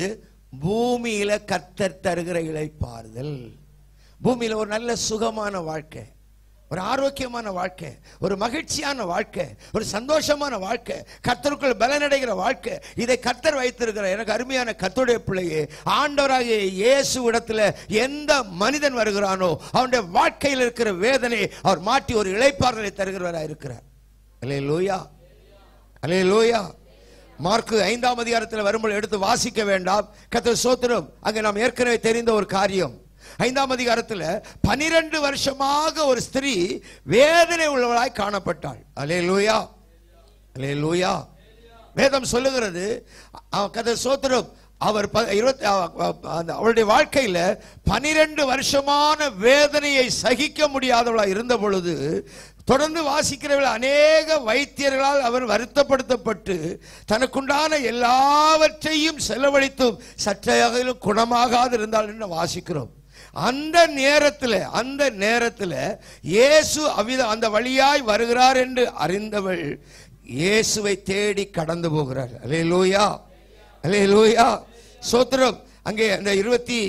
பூமியில கத்தர் தருகிற இளைப்பாறுதல் பூமியில ஒரு நல்ல சுகமான வாழ்க்கை ஒரு ஆரோக்கியமான வாழ்க்கை ஒரு மகிழ்ச்சியான வாழ்க்கை ஒரு சந்தோஷமான வாழ்க்கை கர்த்தருக்குள் பலனடைகிற வாழ்க்கை இதை கர்த்தர் வைத்திருக்கிற எனக்கு அருமையான கர்த்தருடைய பிள்ளையே ஆண்டவராகிய இயேசு இடத்துல எந்த மனிதன் வருகிறானோ அவனுடைய வாழ்க்கையில் இருக்கிற வேதனை அவர் மாற்றி ஒரு இளைப்பாறுதலை தருகிறவராக இருக்கிறார் அல்லே லூயா அல்லே லூயா மார்க்கு ஐந்தாம் அதிகாரத்தில் வரும்போது எடுத்து வாசிக்க வேண்டாம் கர்த்தர் சோத்திரம் அங்கே நாம் ஏற்கனவே தெரிந்த ஒரு காரியம் ஐந்தாம் அதிகாரத்தில் பனிரெண்டு வருஷமாக ஒரு ஸ்திரீ வேதனை உள்ளவளாய் காணப்பட்டாள் அலே லூயா அலே லூயா வேதம் சொல்லுகிறது அவ- கர்த்தர் சோத்திரம் அவர் ப- இருபத்தி அவ- அவ- அந்த அவளுடைய வாழ்க்கையில பனிரெண்டு வருஷமான வேதனையை சகிக்க முடியாதவளா இருந்த பொழுது தொடர்ந்து வாசிக்கிறவர்கள் அநேக வைத்தியர்களால் அவர் வருத்தப்படுத்தப்பட்டு தனக்குண்டான எல்லாவற்றையும் செலவழித்தும் சற்றையாகிலும் குணமாகாது இருந்தால் என்று வாசிக்கிறோம் அந்த நேரத்தில் அந்த நேரத்தில் இயேசு அவித அந்த வழியாய் வருகிறார் என்று அறிந்தவள் இயேசுவை தேடி கடந்து போகிறார் அலே லூயா அலே லூயா சோத்திரம் அங்கே அந்த இருபத்தி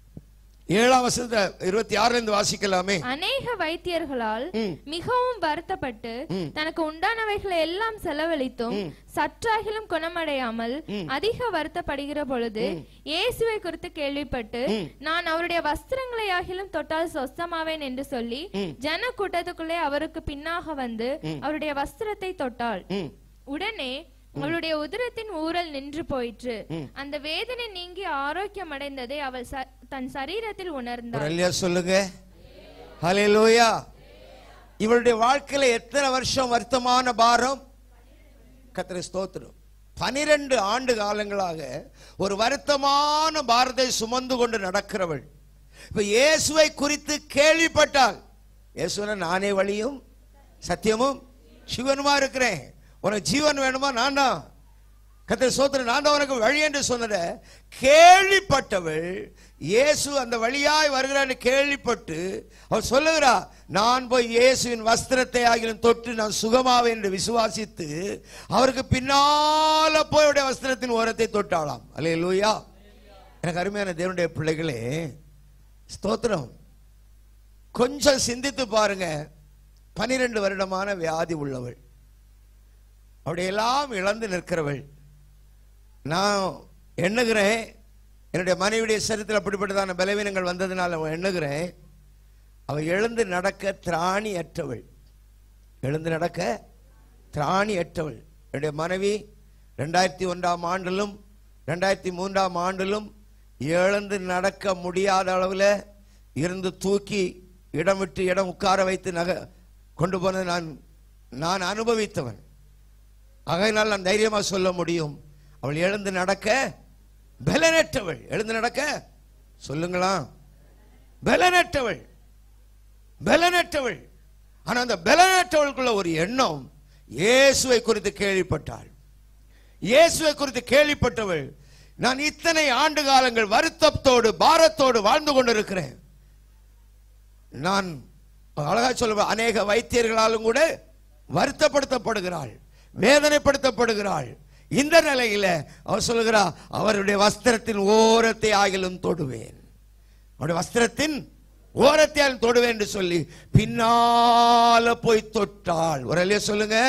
ஏழாம் வசனத்தை இருபத்தி ஆறுல இருந்து வாசிக்கலாமே அநேக வைத்தியர்களால் ம். மிகவும் வருத்தப்பட்டு தனக்கு உண்டானவைகளை எல்லாம் செலவழித்தும் சற்றாகிலும் குணமடையாமல் அதிக வருத்தப்படுகிற பொழுது இயேசுவை குறித்து கேள்விப்பட்டு நான் அவருடைய வஸ்திரங்களை ஆகிலும் தொட்டால் சொஸ்தமாவேன் என்று சொல்லி ஜன கூட்டத்துக்குள்ளே அவருக்கு பின்னாக வந்து அவருடைய வஸ்திரத்தை தொட்டாள் ம். உடனே அவளுடைய உதரத்தின் ஊரல் நின்று போயிற்று அந்த வேதனை நீங்கி ஆரோக்கியம் அடைந்ததை அவள் ச- தன் சரீரத்தில் ஒரு உணர்ந்தாள் அல்லையா சொல்லுங்க ஹalleluya இவளுடைய வாழ்க்கையில எத்தனை வருஷம் வருத்தமான பாரம் கத்திர ஸ்தோத்திரம் பனிரெண்டு ஆண்டு காலங்களாக ஒரு வருத்தமான பாரத்தை சுமந்து கொண்டு நடக்கிறவள் இப்ப இயேசுவை குறித்து கேள்விப்பட்டாள் இயேசுவன நானே வழியும் சத்தியமும் சிவனுமா இருக்கிறேன் உனக்கு ஜீவன் வேணுமா நான் தான் கத்திர சோத்திரம் நான் தான் உனக்கு வழி என்று சொன்னத கேள்விப்பட்டவள் இயேசு அந்த வழியாய் வருகிறான்னு கேள்விப்பட்டு அவர் சொல்லுகிறா நான் போய் இயேசுவின் வஸ்திரத்தை ஆகிலும் தொட்டு நான் சுகமாவேன் என்று விசுவாசித்து அவருக்கு பின்னால போய் அவருடைய வஸ்திரத்தின் ஓரத்தை தொட்டாளாம் அல்லே லூயா எனக்கு அருமையான தேவனுடைய பிள்ளைகளே ஸ்தோத்திரம் கொஞ்சம் சிந்தித்து பாருங்க பனிரெண்டு வருடமான வியாதி உள்ளவள் அப்படியெல்லாம் இழந்து நிற்கிறவள் நான் எண்ணுகிறேன் என்னுடைய மனைவியுடைய சரித்திரம் அப்படிப்பட்டதான பலவீனங்கள் வந்ததுனால அவன் எண்ணுகிறேன் அவள் எழுந்து நடக்க திராணி அற்றவள் எழுந்து நடக்க திராணி அற்றவள் என்னுடைய மனைவி ரெண்டாயிரத்தி ஒன்றாம் ஆண்டிலும் ரெண்டாயிரத்தி மூன்றாம் ஆண்டிலும் எழுந்து நடக்க முடியாத அளவில் இருந்து தூக்கி இடம் விட்டு இடம் உட்கார வைத்து நக கொண்டு போனது நான் நான் அனுபவித்தவன் ஆகையினால் நான் தைரியமா சொல்ல முடியும் அவள் எழுந்து நடக்க பலனற்றவள் எழுந்து நடக்க சொல்லுங்களா பலனற்றவள் பலனற்றவள் ஆனா அந்த பலனற்றவளுக்குள்ள ஒரு எண்ணம் இயேசுவை குறித்து கேள்விப்பட்டாள் இயேசுவை குறித்து கேள்விப்பட்டவள் நான் இத்தனை ஆண்டு காலங்கள் வருத்தத்தோடு பாரத்தோடு வாழ்ந்து கொண்டிருக்கிறேன் நான் அழகா சொல்ல அநேக வைத்தியர்களாலும் கூட வருத்தப்படுத்தப்படுகிறாள் வேதனைப்படுத்தப்படுகிறாள் இந்த நிலையில அவர் சொல்லுகிறா அவருடைய வஸ்திரத்தின் ஓரத்தை ஆகிலும் தொடுவேன் அவருடைய வஸ்திரத்தின் ஓரத்தை ஆகிலும் தொடுவேன் என்று சொல்லி பின்னால போய் தொட்டாள் ஒரு அல்லையா சொல்லுங்க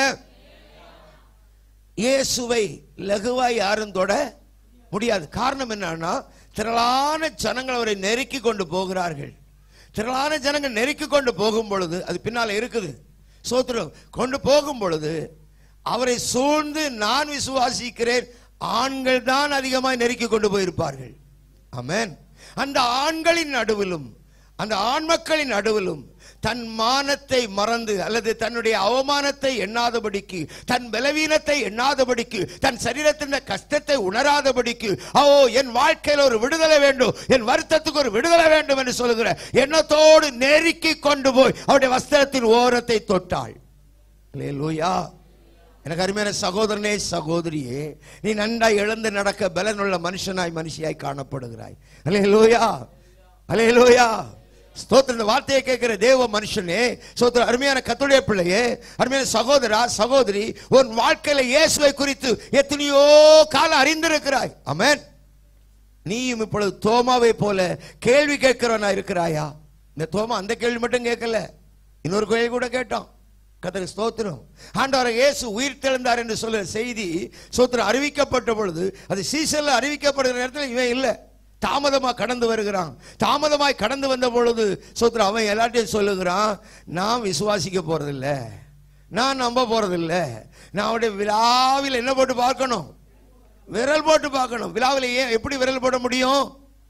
இயேசுவை லகுவாய் யாரும் தொட முடியாது காரணம் என்னன்னா திரளான ஜனங்கள் அவரை நெருக்கி கொண்டு போகிறார்கள் திரளான ஜனங்கள் நெருக்கி கொண்டு போகும் பொழுது அது பின்னால இருக்குது சோத்திரம் கொண்டு போகும் பொழுது அவரை சூழ்ந்து நான் விசுவாசிக்கிறேன் ஆண்கள் தான் அதிகமாக நெருக்கி கொண்டு போயிருப்பார்கள் ஆமென் அந்த ஆண்களின் நடுவிலும் அந்த ஆண் மக்களின் நடுவிலும் தன் மானத்தை மறந்து அல்லது தன்னுடைய அவமானத்தை எண்ணாதபடிக்கு தன் பலவீனத்தை எண்ணாதபடிக்கு தன் சரீரத்தின் கஷ்டத்தை உணராதபடிக்கு ஓ என் வாழ்க்கையில் ஒரு விடுதலை வேண்டும் என் வருத்தத்துக்கு ஒரு விடுதலை வேண்டும் என்று சொல்லுகிற எண்ணத்தோடு நெருக்கி கொண்டு போய் அவருடைய வஸ்திரத்தின் ஓரத்தை தொட்டாள் லூயா எனக்கு அருமையான சகோதரனே சகோதரியே நீ நன்றாய் எழுந்து நடக்க பலனுள்ள மனுஷனாய் மனுஷியாய் காணப்படுகிறாய் அலே லோயா அலே லோயா ஸ்தோத்திர இந்த வார்த்தையை கேட்கிற தேவ மனுஷனே ஸ்தோத்திர அருமையான கத்துடைய பிள்ளையே அருமையான சகோதரா சகோதரி உன் வாழ்க்கையில இயேசுவை குறித்து எத்தனையோ காலம் அறிந்திருக்கிறாய் ஆமென் நீயும் இப்பொழுது தோமாவை போல கேள்வி கேட்கிறவனா இருக்கிறாயா இந்த தோமா அந்த கேள்வி மட்டும் கேட்கல இன்னொரு கோயில் கூட கேட்டோம் கத்தருக்கு ஸ்தோத்திரம் ஆண்டவர் இயேசு உயிர் தெழுந்தார் என்று சொல்லுற செய்தி ஸ்தோத்திரம் அறிவிக்கப்பட்ட பொழுது அது சீசன்ல அறிவிக்கப்படுகிற நேரத்தில் இவன் இல்லை தாமதமா கடந்து வருகிறான் தாமதமாய் கடந்து வந்த பொழுது ஸ்தோத்திரம் அவன் எல்லாத்தையும் சொல்லுகிறான் நான் விசுவாசிக்க போறதில்ல நான் நம்ப போறதில்ல நான் அவருடைய விழாவில் என்ன போட்டு பார்க்கணும் விரல் போட்டு பார்க்கணும் விழாவில் ஏன் எப்படி விரல் போட முடியும்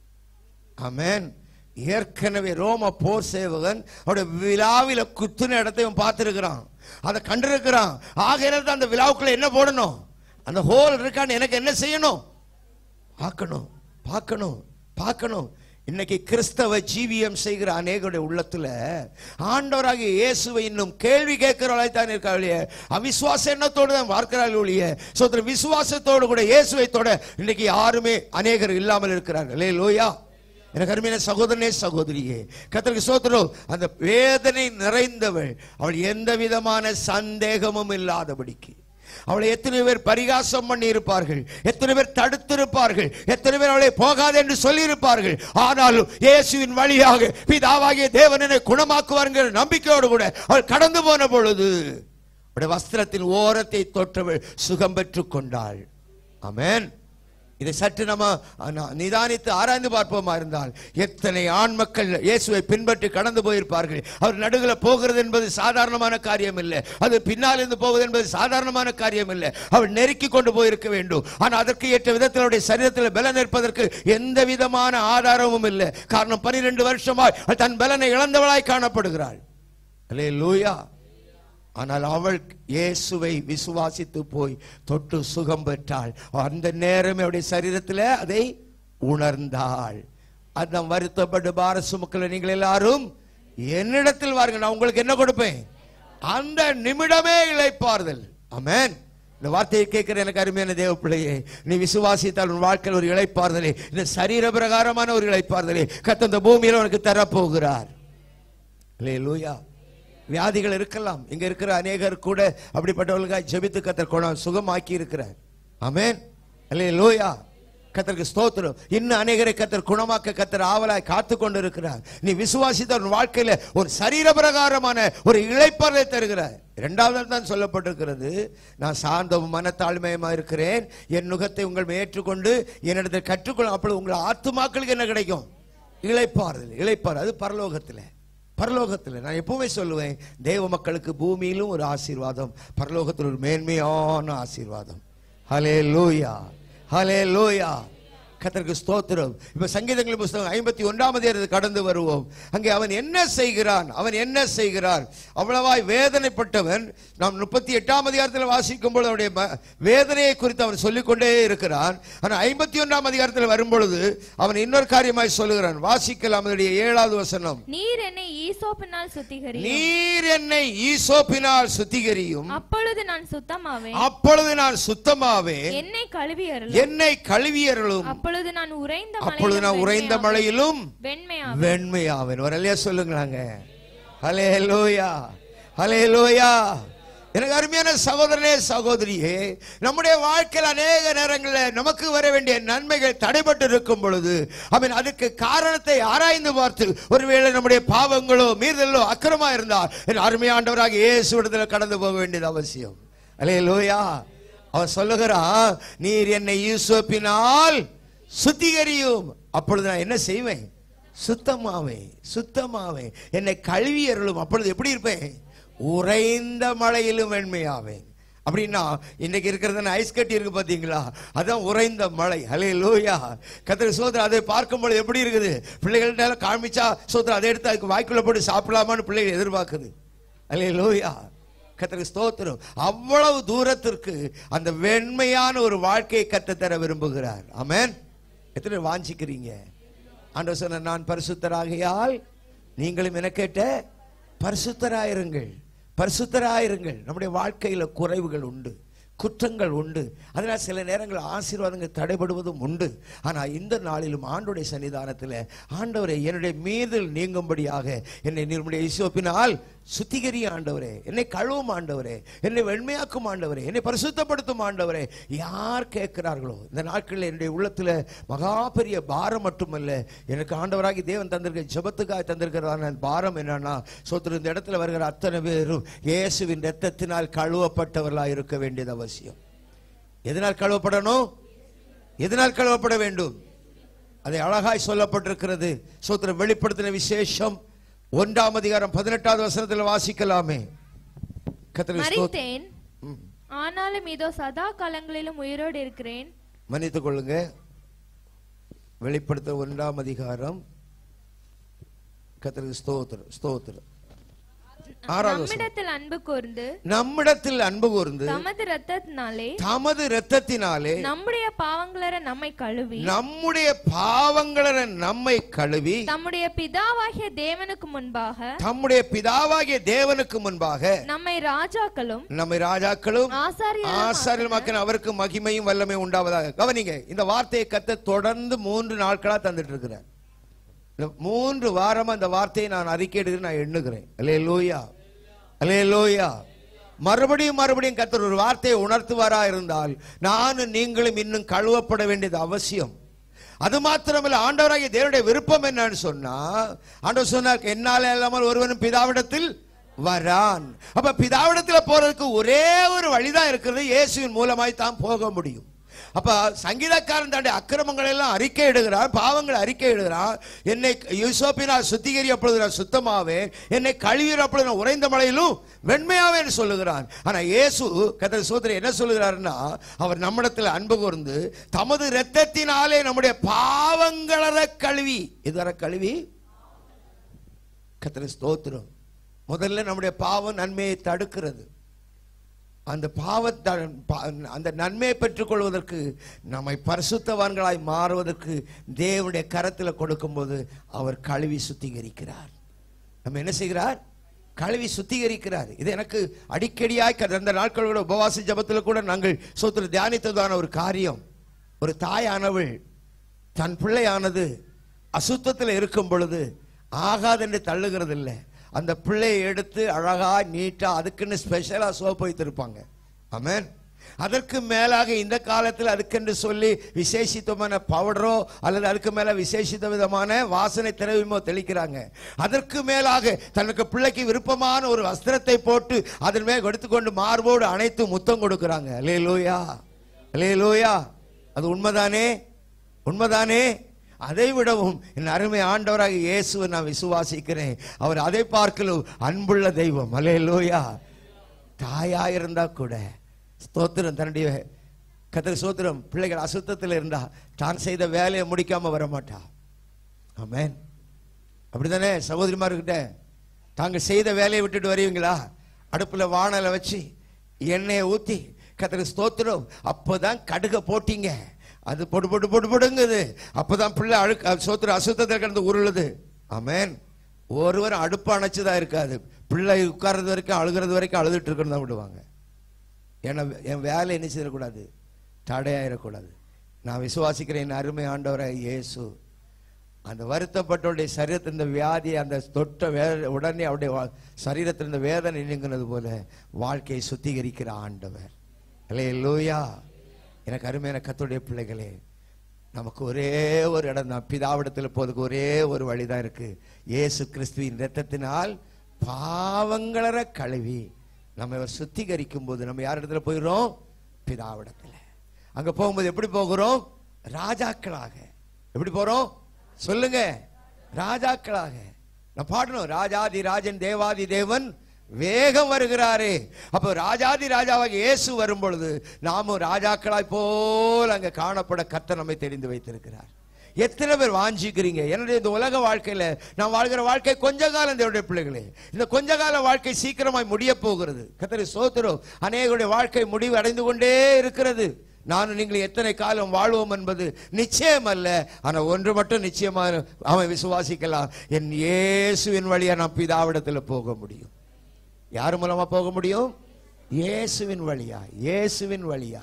ஆமென் ஏற்கனவே ரோம போர் சேவகன் அவருடைய விழாவில குத்துன இடத்தை இவன் பார்த்திருக்கிறான் அதை கண்டிருக்கிறான் ஆகையினால தான் அந்த விழாவுக்குள்ள என்ன போடணும் அந்த ஹோல் இருக்கான்னு எனக்கு என்ன செய்யணும் பார்க்கணும் பார்க்கணும் பார்க்கணும் இன்னைக்கு கிறிஸ்தவ ஜீவியம் செய்கிற அநேகருடைய உள்ளத்துல ஆண்டவராகிய இயேசுவை இன்னும் கேள்வி கேட்கிறவளாய் தான் இருக்காளிய அவிசுவாச எண்ணத்தோடு தான் பார்க்கிறார்கள் ஒழிய சோதர விசுவாசத்தோடு கூட இயேசுவை தொட இன்னைக்கு யாருமே அநேகர் இல்லாமல் இருக்கிறார்கள் லே லோயா எனக்கு அருமையான சகோதரனே சகோதரியே கத்தருக்கு சோதரம் அந்த வேதனை நிறைந்தவள் அவள் எந்த விதமான சந்தேகமும் இல்லாதபடிக்கு அவளை எத்தனை பேர் பரிகாசம் பண்ணி இருப்பார்கள் எத்தனை பேர் தடுத்திருப்பார்கள் எத்தனை பேர் அவளை போகாது என்று சொல்லி இருப்பார்கள் ஆனாலும் இயேசுவின் வழியாக பிதாவாகிய தேவனனை குணமாக்குவாருங்கிற நம்பிக்கையோடு கூட அவள் கடந்து போன பொழுது அவருடைய வஸ்திரத்தின் ஓரத்தை தொற்றவள் சுகம் பெற்றுக் கொண்டாள் ஆமென் இதை சற்று நம்ம அஹ், நிதானித்து ஆராய்ந்து பார்ப்போமா இருந்தால் எத்தனை ஆண் மக்கள் இயேசுவை பின்பற்றி கடந்து போயிருப்பார்கள் அவர் நடுவில் போகிறது என்பது சாதாரணமான காரியம் இல்லை அது பின்னால் இருந்து போவது என்பது சாதாரணமான காரியம் இல்லை அவர் நெருக்கி கொண்டு போயிருக்க வேண்டும் ஆனால் அதற்கு ஏற்ற விதத்தில் அவருடைய சரீரத்தில் பலன் நிற்பதற்கு எந்த விதமான ஆதாரமும் இல்லை காரணம் பனிரெண்டு வருஷமாய் அவள் தன் பலனை இழந்தவளாய் காணப்படுகிறாள் அல்லே லூயா ஆனால் அவள் இயேசுவை விசுவாசித்து போய் தொட்டு சுகம் பெற்றாள் அந்த நேரமே அவருடைய சரீரத்தில் அதை உணர்ந்தாள் அதான் வருத்தப்பட்டு பார சுமக்கல நீங்கள் எல்லாரும் என்னிடத்தில் வாருங்க நான் உங்களுக்கு என்ன கொடுப்பேன் அந்த நிமிடமே இளைப்பாறுதல் ஆமென் இந்த வார்த்தையை கேட்கிற எனக்கு அருமையான தேவ பிள்ளையே நீ விசுவாசித்தால் உன் வாழ்க்கையில் ஒரு இளைப்பாறுதலே இந்த சரீர பிரகாரமான ஒரு இளைப்பாறுதலே கத்த இந்த பூமியில் உனக்கு தரப்போகிறார் லூயா வியாதிகள் இருக்கலாம் இங்க இருக்கிற அநேகர் கூட அப்படிப்பட்டவர்களுக்காக ஜெபித்து கத்தர் குணம் சுகமாக்கி இருக்கிறார் ஆமென் அல்லே லோயா கத்தருக்கு ஸ்தோத்திரம் இன்னும் அநேகரை கத்தர் குணமாக்க கத்தர் ஆவலாய் காத்து கொண்டு இருக்கிறார் நீ விசுவாசித்த உன் வாழ்க்கையில ஒரு சரீர பிரகாரமான ஒரு இழைப்பாறை தருகிறார் இரண்டாவது தான் சொல்லப்பட்டிருக்கிறது நான் சாந்தமும் மனத்தாழ்மையுமா இருக்கிறேன் என் நுகத்தை உங்கள் ஏற்றுக்கொண்டு என்னிடத்தில் கற்றுக்கொள்ளும் அப்பொழுது உங்கள் ஆத்துமாக்களுக்கு என்ன கிடைக்கும் இளைப்பாறுதல் இளைப்பாறு அது பரலோகத்தில் பரலோகத்தில் நான் எப்பவுமே சொல்லுவேன் தேவ மக்களுக்கு பூமியிலும் ஒரு ஆசீர்வாதம் பரலோகத்தில் ஒரு மேன்மையான ஆசீர்வாதம் ஹலே லூயா ஹலே லூயா கத்தருக்கு ஸ்தோத்திரம் இப்ப சங்கீதங்களின் புஸ்தகம் ஐம்பத்தி ஒன்றாம் அதிகாரத்துக்கு கடந்து வருவோம் அங்கே அவன் என்ன செய்கிறான் அவன் என்ன செய்கிறான் அவ்வளவாய் வேதனைப்பட்டவன் நாம் முப்பத்தி எட்டாம் அதிகாரத்தில் வாசிக்கும் பொழுது அவனுடைய ம- வேதனையை குறித்து அவன் சொல்லிக்கொண்டே இருக்கிறான் ஆனால் ஐம்பத்தி ஒன்றாம் அதிகாரத்தில் வரும்பொழுது அவன் இன்னொரு காரியமாய் சொல்லுகிறான் வாசிக்கலாம் அதனுடைய ஏழாவது வசனம் நீர் என்னை ஈசோப்பினால் சுத்திகரி நீர் என்னை ஈசோப்பினால் சுத்திகரியும் அப்பொழுது நான் சுத்தமாவேன் அப்பொழுது நான் சுத்தமாவேன் என்னை கழுவி அருளும் என்னை கழுவியருளும் அப்பொழுது நான் உறைந்த அப்பொழுது நான் உறைந்த மழையிலும் வெண்மையாவேன் வெண்மையாவேன் வரலையா சொல்லுங்களாங்க ஹலே லோயா ஹலே லோயா எனக்கு அருமையான சகோதரனே சகோதரியே நம்முடைய வாழ்க்கையில் அநேக நேரங்களில் நமக்கு வர வேண்டிய நன்மைகள் தடைபட்டு இருக்கும் பொழுது அவன் அதுக்கு காரணத்தை ஆராய்ந்து பார்த்து ஒருவேளை நம்முடைய பாவங்களோ மீறுதலோ அக்கிரமா இருந்தால் என் அருமையாண்டவராக இயேசு இடத்துல கடந்து போக வேண்டியது அவசியம் அலே லோயா அவன் சொல்லுகிறான் நீர் என்னை யூசோப்பினால் சுத்திகரியும் அப்பொழுது நான் என்ன செய்வேன் சுத்தமாவேன் சுத்தமாவேன் என்னை கழுவி அருளும் அப்பொழுது எப்படி இருப்பேன் உறைந்த மழையிலும் வெண்மையாவேன் அப்படின்னா இன்னைக்கு இருக்கிறது ஐஸ் கட்டி இருக்கு பாத்தீங்களா அதான் உறைந்த மழை ஹலே லோயா கத்திர சோதரர் அதை பார்க்கும்போது எப்படி இருக்குது பிள்ளைகள்ட்ட காமிச்சா சோதரர் அதை எடுத்து அதுக்கு வாய்க்குள்ள போட்டு சாப்பிடலாமான்னு பிள்ளைகள் எதிர்பார்க்குது ஹலே லோயா கத்தருக்கு ஸ்தோத்திரம் அவ்வளவு தூரத்திற்கு அந்த வெண்மையான ஒரு வாழ்க்கையை கற்றுத்தர விரும்புகிறார் ஆமென் எத்தனை பேர் வாஞ்சிக்கிறீங்க ஆண்டவர் சொன்ன நான் பரிசுத்தராகையால் நீங்களும் என கேட்ட பரிசுத்தராயிருங்கள் பரிசுத்தராயிருங்கள் நம்முடைய வாழ்க்கையில குறைவுகள் உண்டு குற்றங்கள் உண்டு அதனால் சில நேரங்கள் ஆசீர்வாதங்கள் தடைபடுவதும் உண்டு ஆனால் இந்த நாளிலும் ஆண்டுடைய சன்னிதானத்தில் ஆண்டவரை என்னுடைய மீதில் நீங்கும்படியாக என்னை நம்முடைய இசோப்பினால் சுத்திகரி ஆண்டவரே என்னை கழுவும் ஆண்டவரே என்னை வெண்மையாக்கும் ஆண்டவரே என்னை பரிசுத்தப்படுத்தும் ஆண்டவரே யார் கேட்கிறார்களோ இந்த நாட்களில் என்னுடைய உள்ளத்துல மகா பெரிய பாரம் மட்டுமல்ல எனக்கு ஆண்டவராகி தேவன் தந்திருக்க ஜெபத்துக்காக தந்திருக்கிறதான பாரம் என்னன்னா சோத்திர இந்த இடத்துல வருகிற அத்தனை பேரும் இயேசுவின் ரத்தத்தினால் கழுவப்பட்டவர்களாக இருக்க வேண்டியது அவசியம் எதனால் கழுவப்படணும் எதனால் கழுவப்பட வேண்டும் அதை அழகாய் சொல்லப்பட்டிருக்கிறது சோத்திரம் வெளிப்படுத்தின விசேஷம் ஒன்றாம் அதிகாரம் பதினெட்டாவது வசனத்தில் வாசிக்கலாமே கர்த்தருக்கு ஸ்தோத்திரம். மறித்தேன் ஆனாலும் இதோ சதா காலங்களிலும் உயிரோடு இருக்கிறேன் மன்னித்துக் கொள்ளுங்க வெளிப்படுத்த ஒன்றாம் அதிகாரம் கத்திரிக்கு ஸ்தோத்திரம் ஸ்தோத்திரம் ஆறாவது வசனம். நம்மிடத்தில் அன்பு கூர்ந்து நம்மிடத்தில் அன்பு கூர்ந்து தமது ரத்தத்தினாலே தமது இரத்தத்தினாலே நம்முடைய பாவங்களர நம்மை கழுவி நம்முடைய பாவங்களை நம்மை கழுவி தம்முடைய பிதாவாகிய தேவனுக்கு முன்பாக தம்முடைய பிதாவாகிய தேவனுக்கு முன்பாக நம்மை ராஜாக்களும் நம்மை ராஜாக்களும் ஆசாரியரும் ஆசாரியமாக்கின அவருக்கு மகிமையும் வல்லமை உண்டாவதாக கவனிங்க இந்த வார்த்தையை கத்த தொடர்ந்து மூன்று நாட்களா தந்துட்டு இருக்கிறார் இந்த மூன்று வாரமா இந்த வார்த்தையை நான் அறிக்கையிடுகிறேன் நான் எண்ணுகிறேன் அலே லோயா அலே லோயா மறுபடியும் மறுபடியும் கத்தர் ஒரு வார்த்தையை உணர்த்துவாரா இருந்தால் நானும் நீங்களும் இன்னும் கழுவப்பட வேண்டியது அவசியம் அது மாத்திரமல்ல ஆண்டவராகிய தேவனுடைய விருப்பம் என்னன்னு சொன்னா ஆண்டவர் சொன்னார் என்னால இல்லாமல் ஒருவனும் பிதாவிடத்தில் வரான் அப்ப பிதாவிடத்தில் போறதுக்கு ஒரே ஒரு வழிதான் இருக்கிறது இயேசுவின் மூலமாய் தான் போக முடியும் அப்ப சங்கீதக்காரன் தன்னுடைய அக்கிரமங்களை எல்லாம் அறிக்கை இடுகிறார் பாவங்களை அறிக்கை இடுகிறார் என்னை யூசோப்பினால் சுத்திகரி அப்பொழுது நான் சுத்தமாவேன் என்னை கழுவிற அப்பொழுது நான் உறைந்த மலையிலும் வெண்மையாவேன் சொல்லுகிறான் ஆனா இயேசு கத்திர சோதரி என்ன சொல்லுகிறாருன்னா அவர் நம்மிடத்தில் அன்பு கூர்ந்து தமது இரத்தத்தினாலே நம்முடைய பாவங்களற கழுவி இதுவரை கழுவி கத்திர ஸ்தோத்திரம் முதல்ல நம்முடைய பாவம் நன்மையை தடுக்கிறது அந்த பாவத்தை அந்த நன்மையை பெற்றுக்கொள்வதற்கு நம்மை பரிசுத்தவான்களாய் மாறுவதற்கு தேவனுடைய கரத்தில் கொடுக்கும்போது அவர் கழுவி சுத்திகரிக்கிறார் நம்ம என்ன செய்கிறார் கழுவி சுத்திகரிக்கிறார் இது எனக்கு அடிக்கடியாய் கடந்த நாட்களோட உபவாச ஜபத்தில் கூட நாங்கள் சொத்துல தியானித்ததான ஒரு காரியம் ஒரு தாயானவள் தன் பிள்ளையானது அசுத்தத்தில் இருக்கும் பொழுது ஆகாதென்று தள்ளுகிறது இல்லை அந்த பிள்ளையை எடுத்து அழகா நீட்டா அதுக்குன்னு ஸ்பெஷலா சோப்பு வைத்திருப்பாங்க ஆமென் அதற்கு மேலாக இந்த காலத்தில் அதுக்கென்று சொல்லி விசேஷித்தமான பவுடரோ அல்லது அதுக்கு மேல விசேஷித்த விதமான வாசனை திரவியமோ தெளிக்கிறாங்க அதற்கு மேலாக தனக்கு பிள்ளைக்கு விருப்பமான ஒரு வஸ்திரத்தை போட்டு அதன் மேல் எடுத்துக்கொண்டு மார்போடு அனைத்து முத்தம் கொடுக்கிறாங்க அலே லோயா அலே லோயா அது உண்மைதானே உண்மைதானே அதை விடவும் என் அருமை ஆண்டவராக இயேசுவை நான் விசுவாசிக்கிறேன் அவர் அதை பார்க்கலும் அன்புள்ள தெய்வம் அலே லோயா தாயா இருந்தா கூட ஸ்தோத்திரம் தன்னுடைய கத்திர சோத்திரம் பிள்ளைகள் அசுத்தத்தில் இருந்தா தான் செய்த வேலையை முடிக்காம வர மாட்டா ஆமென் அப்படிதானே சகோதரிமார்கிட்ட தாங்க செய்த வேலையை விட்டுட்டு வருவீங்களா அடுப்புல வானலை வச்சு எண்ணெயை ஊத்தி கத்திர ஸ்தோத்திரம் அப்போதான் கடுக போட்டீங்க அது பொடு பொடு பொடு பொடுங்குது அப்பதான் பிள்ளை அழுக்கு சோத்திர அசுத்தத்தில் கிடந்து உருளுது ஆமென் ஒருவர் அடுப்பு அணைச்சுதான் இருக்காது பிள்ளை உட்கார்றது வரைக்கும் அழுகிறது வரைக்கும் அழுதுட்டு இருக்கணும் தான் விடுவாங்க ஏன்னா என் வேலை என்ன செய்யக்கூடாது தடையாயிடக்கூடாது நான் விசுவாசிக்கிறேன் என் அருமை ஆண்டவரை இயேசு அந்த வருத்தப்பட்டவருடைய சரீரத்தில் இந்த வியாதி அந்த தொட்ட வே உடனே அவருடைய வா- சரீரத்தில் இந்த வேதனை நீங்கினது போல வாழ்க்கையை சுத்திகரிக்கிற ஆண்டவர் அல்லே லூயா எனக்கு அருமையான கத்துடைய பிள்ளைகளே நமக்கு ஒரே ஒரு இடம் தான் பிதாவிடத்தில் போறதுக்கு ஒரே ஒரு வழிதான் இருக்கு இயேசு கிறிஸ்துவின் இரத்தத்தினால் பாவங்களற கழுவி நம்ம இவர் சுத்திகரிக்கும் போது நம்ம யார் இடத்துல போயிடுறோம் பிதாவிடத்துல அங்க போகும்போது எப்படி போகிறோம் ராஜாக்களாக எப்படி போறோம் சொல்லுங்க ராஜாக்களாக நான் பாடணும் ராஜாதி ராஜன் தேவாதி தேவன் வேகம் வருகிறாரே அப்போ ராஜாதி ராஜாவாக இயேசு வரும் பொழுது நாமும் ராஜாக்களாய் போல் அங்க காணப்பட கர்த்தர் நம்மை தெரிந்து வைத்திருக்கிறார் எத்தனை பேர் வாஞ்சிக்கிறீங்க என்னுடைய இந்த உலக வாழ்க்கையில நான் வாழ்கிற வாழ்க்கை கொஞ்ச காலம் தேவனுடைய பிள்ளைகளே இந்த கொஞ்ச கால வாழ்க்கை சீக்கிரமாய் முடிய போகிறது கத்தரி சோத்திரம் அநேகருடைய வாழ்க்கை முடிவு அடைந்து கொண்டே இருக்கிறது நானும் நீங்கள் எத்தனை காலம் வாழ்வோம் என்பது நிச்சயம் அல்ல ஆனா ஒன்று மட்டும் நிச்சயமா அவன் விசுவாசிக்கலாம் என் இயேசுவின் வழியா நான் பிதாவிடத்துல போக முடியும் யார் மூலமா போக முடியும் இயேசுவின் வழியாய் இயேசுவின் வழியாய்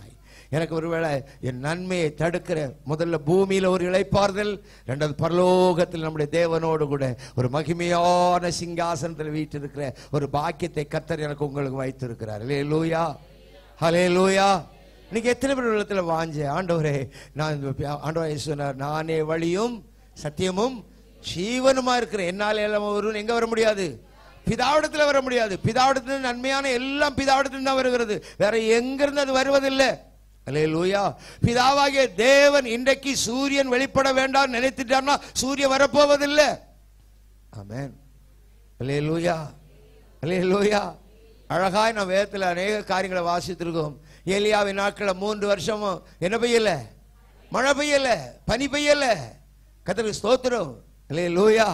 எனக்கு ஒருவேளை என் நன்மையை தடுக்கிற முதல்ல பூமியில ஒரு இளைப்பாறுதல் ரெண்டாவது பரலோகத்தில் நம்முடைய தேவனோடு கூட ஒரு மகிமையான சிங்காசனத்தில் வீட்டிருக்கிற ஒரு பாக்கியத்தை கத்தர் எனக்கு உங்களுக்கு வைத்திருக்கிறார் ஹலே லூயா ஹலே லூயா இன்னைக்கு எத்தனை பேர் உள்ளத்துல வாஞ்ச ஆண்டவரே நான் இந்த ஆண்டவரே சொன்னார் நானே வழியும் சத்தியமும் ஜீவனுமா இருக்கிறேன் என்னால எல்லாம் ஒருவன் எங்க வர முடியாது பிதாவிடத்துல வர முடியாது பிதாவிடத்துல நன்மையான எல்லாம் பிதாவிடத்துல தான் வருகிறது வேற எங்க இருந்து அது வருவதில்லை அல்லேலூயா பிதாவாகிய தேவன் இன்றைக்கு சூரியன் வெளிப்பட வேண்டாம் நினைத்துட்டான்னா சூரியன் வரப்போவதில்லை ஆமென் அல்லேலூயா அல்லேலூயா அழகாய் நான் வேதத்தில் அநேக காரியங்களை வாசித்திருக்கோம் ஏலியாவின் நாட்களில் மூன்று வருஷமும் என்ன பெய்யல மழை பெய்யல பனி பெய்யல கத்தருக்கு ஸ்தோத்திரம் அல்லேலூயா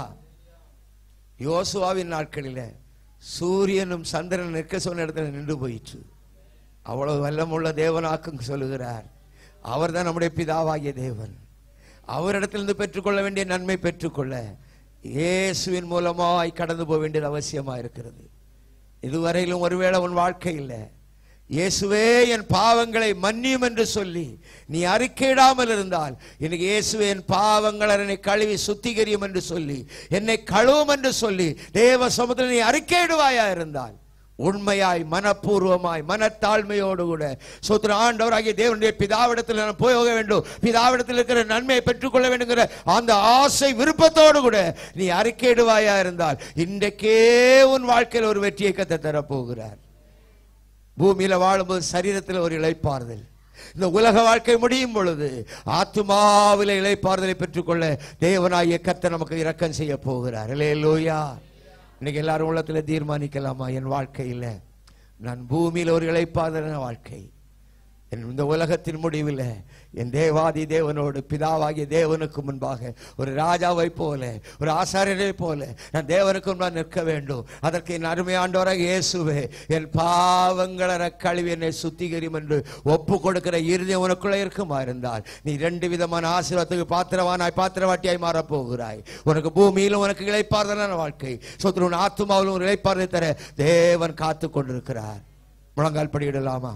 யோசுவாவின் நாட்களில் சூரியனும் சந்திரன் நிற்க சொன்ன இடத்துல நின்று போயிற்று அவ்வளவு வல்லமுள்ள தேவனாக்கும் சொல்லுகிறார் அவர்தான் நம்முடைய பிதாவாகிய தேவன் அவரிடத்திலிருந்து பெற்றுக்கொள்ள வேண்டிய நன்மை பெற்றுக்கொள்ள இயேசுவின் மூலமாய் கடந்து போக வேண்டியது அவசியமா இருக்கிறது இதுவரையிலும் ஒருவேளை உன் வாழ்க்கையில் இயேசுவே என் பாவங்களை மன்னியும் என்று சொல்லி நீ அறிக்கையிடாமல் இருந்தால் எனக்கு இயேசுவே என் பாவங்களை என்னை கழுவி சுத்திகரியும் என்று சொல்லி என்னை கழுவும் என்று சொல்லி தேவ சமுத்திரம் நீ அறிக்கையிடுவாயா இருந்தால் உண்மையாய் மனப்பூர்வமாய் மனத்தாழ்மையோடு கூட சோத்திர ஆண்டவராகிய தேவனுடைய பிதாவிடத்தில் நான் போக வேண்டும் பிதாவிடத்தில் இருக்கிற நன்மையை பெற்றுக்கொள்ள வேண்டுங்கிற அந்த ஆசை விருப்பத்தோடு கூட நீ அறிக்கையிடுவாயா இருந்தால் இன்றைக்கே உன் வாழ்க்கையில் ஒரு வெற்றியை கத்த தரப்போகிறார் பூமியில வாழும்போது சரீரத்தில் ஒரு இளைப்பாறுதல் இந்த உலக வாழ்க்கை முடியும் பொழுது ஆத்துமாவில இளைப்பாறுதலை பெற்றுக்கொள்ள தேவனாகிய கர்த்தர் நமக்கு இரக்கம் செய்ய போகிறார் இல்லையா இன்னைக்கு எல்லாரும் உள்ளத்துல தீர்மானிக்கலாமா என் வாழ்க்கையில நான் பூமியில ஒரு இளைப்பாறுதலான வாழ்க்கை என் இந்த உலகத்தின் முடிவில் என் தேவாதி தேவனோடு பிதாவாகிய தேவனுக்கு முன்பாக ஒரு ராஜாவை போல ஒரு ஆசாரியரை போல நான் தேவனுக்கு முன்பாக நிற்க வேண்டும் அதற்கு என் அருமையாண்டவராக இயேசுவே என் பாவங்கள கழுவி என்னை சுத்திகரியும் என்று ஒப்பு கொடுக்கிற இறுதி உனக்குள்ள இருக்குமா இருந்தால் நீ ரெண்டு விதமான ஆசீர்வாதத்துக்கு பாத்திரவானாய் பாத்திரவாட்டியாய் மாறப் போகிறாய் உனக்கு பூமியிலும் உனக்கு இளைப்பாறுதலான வாழ்க்கை சொத்து உன் ஆத்துமாவிலும் ஒரு இளைப்பாறுதலை தர தேவன் காத்து கொண்டிருக்கிறார் முழங்கால் படியிடலாமா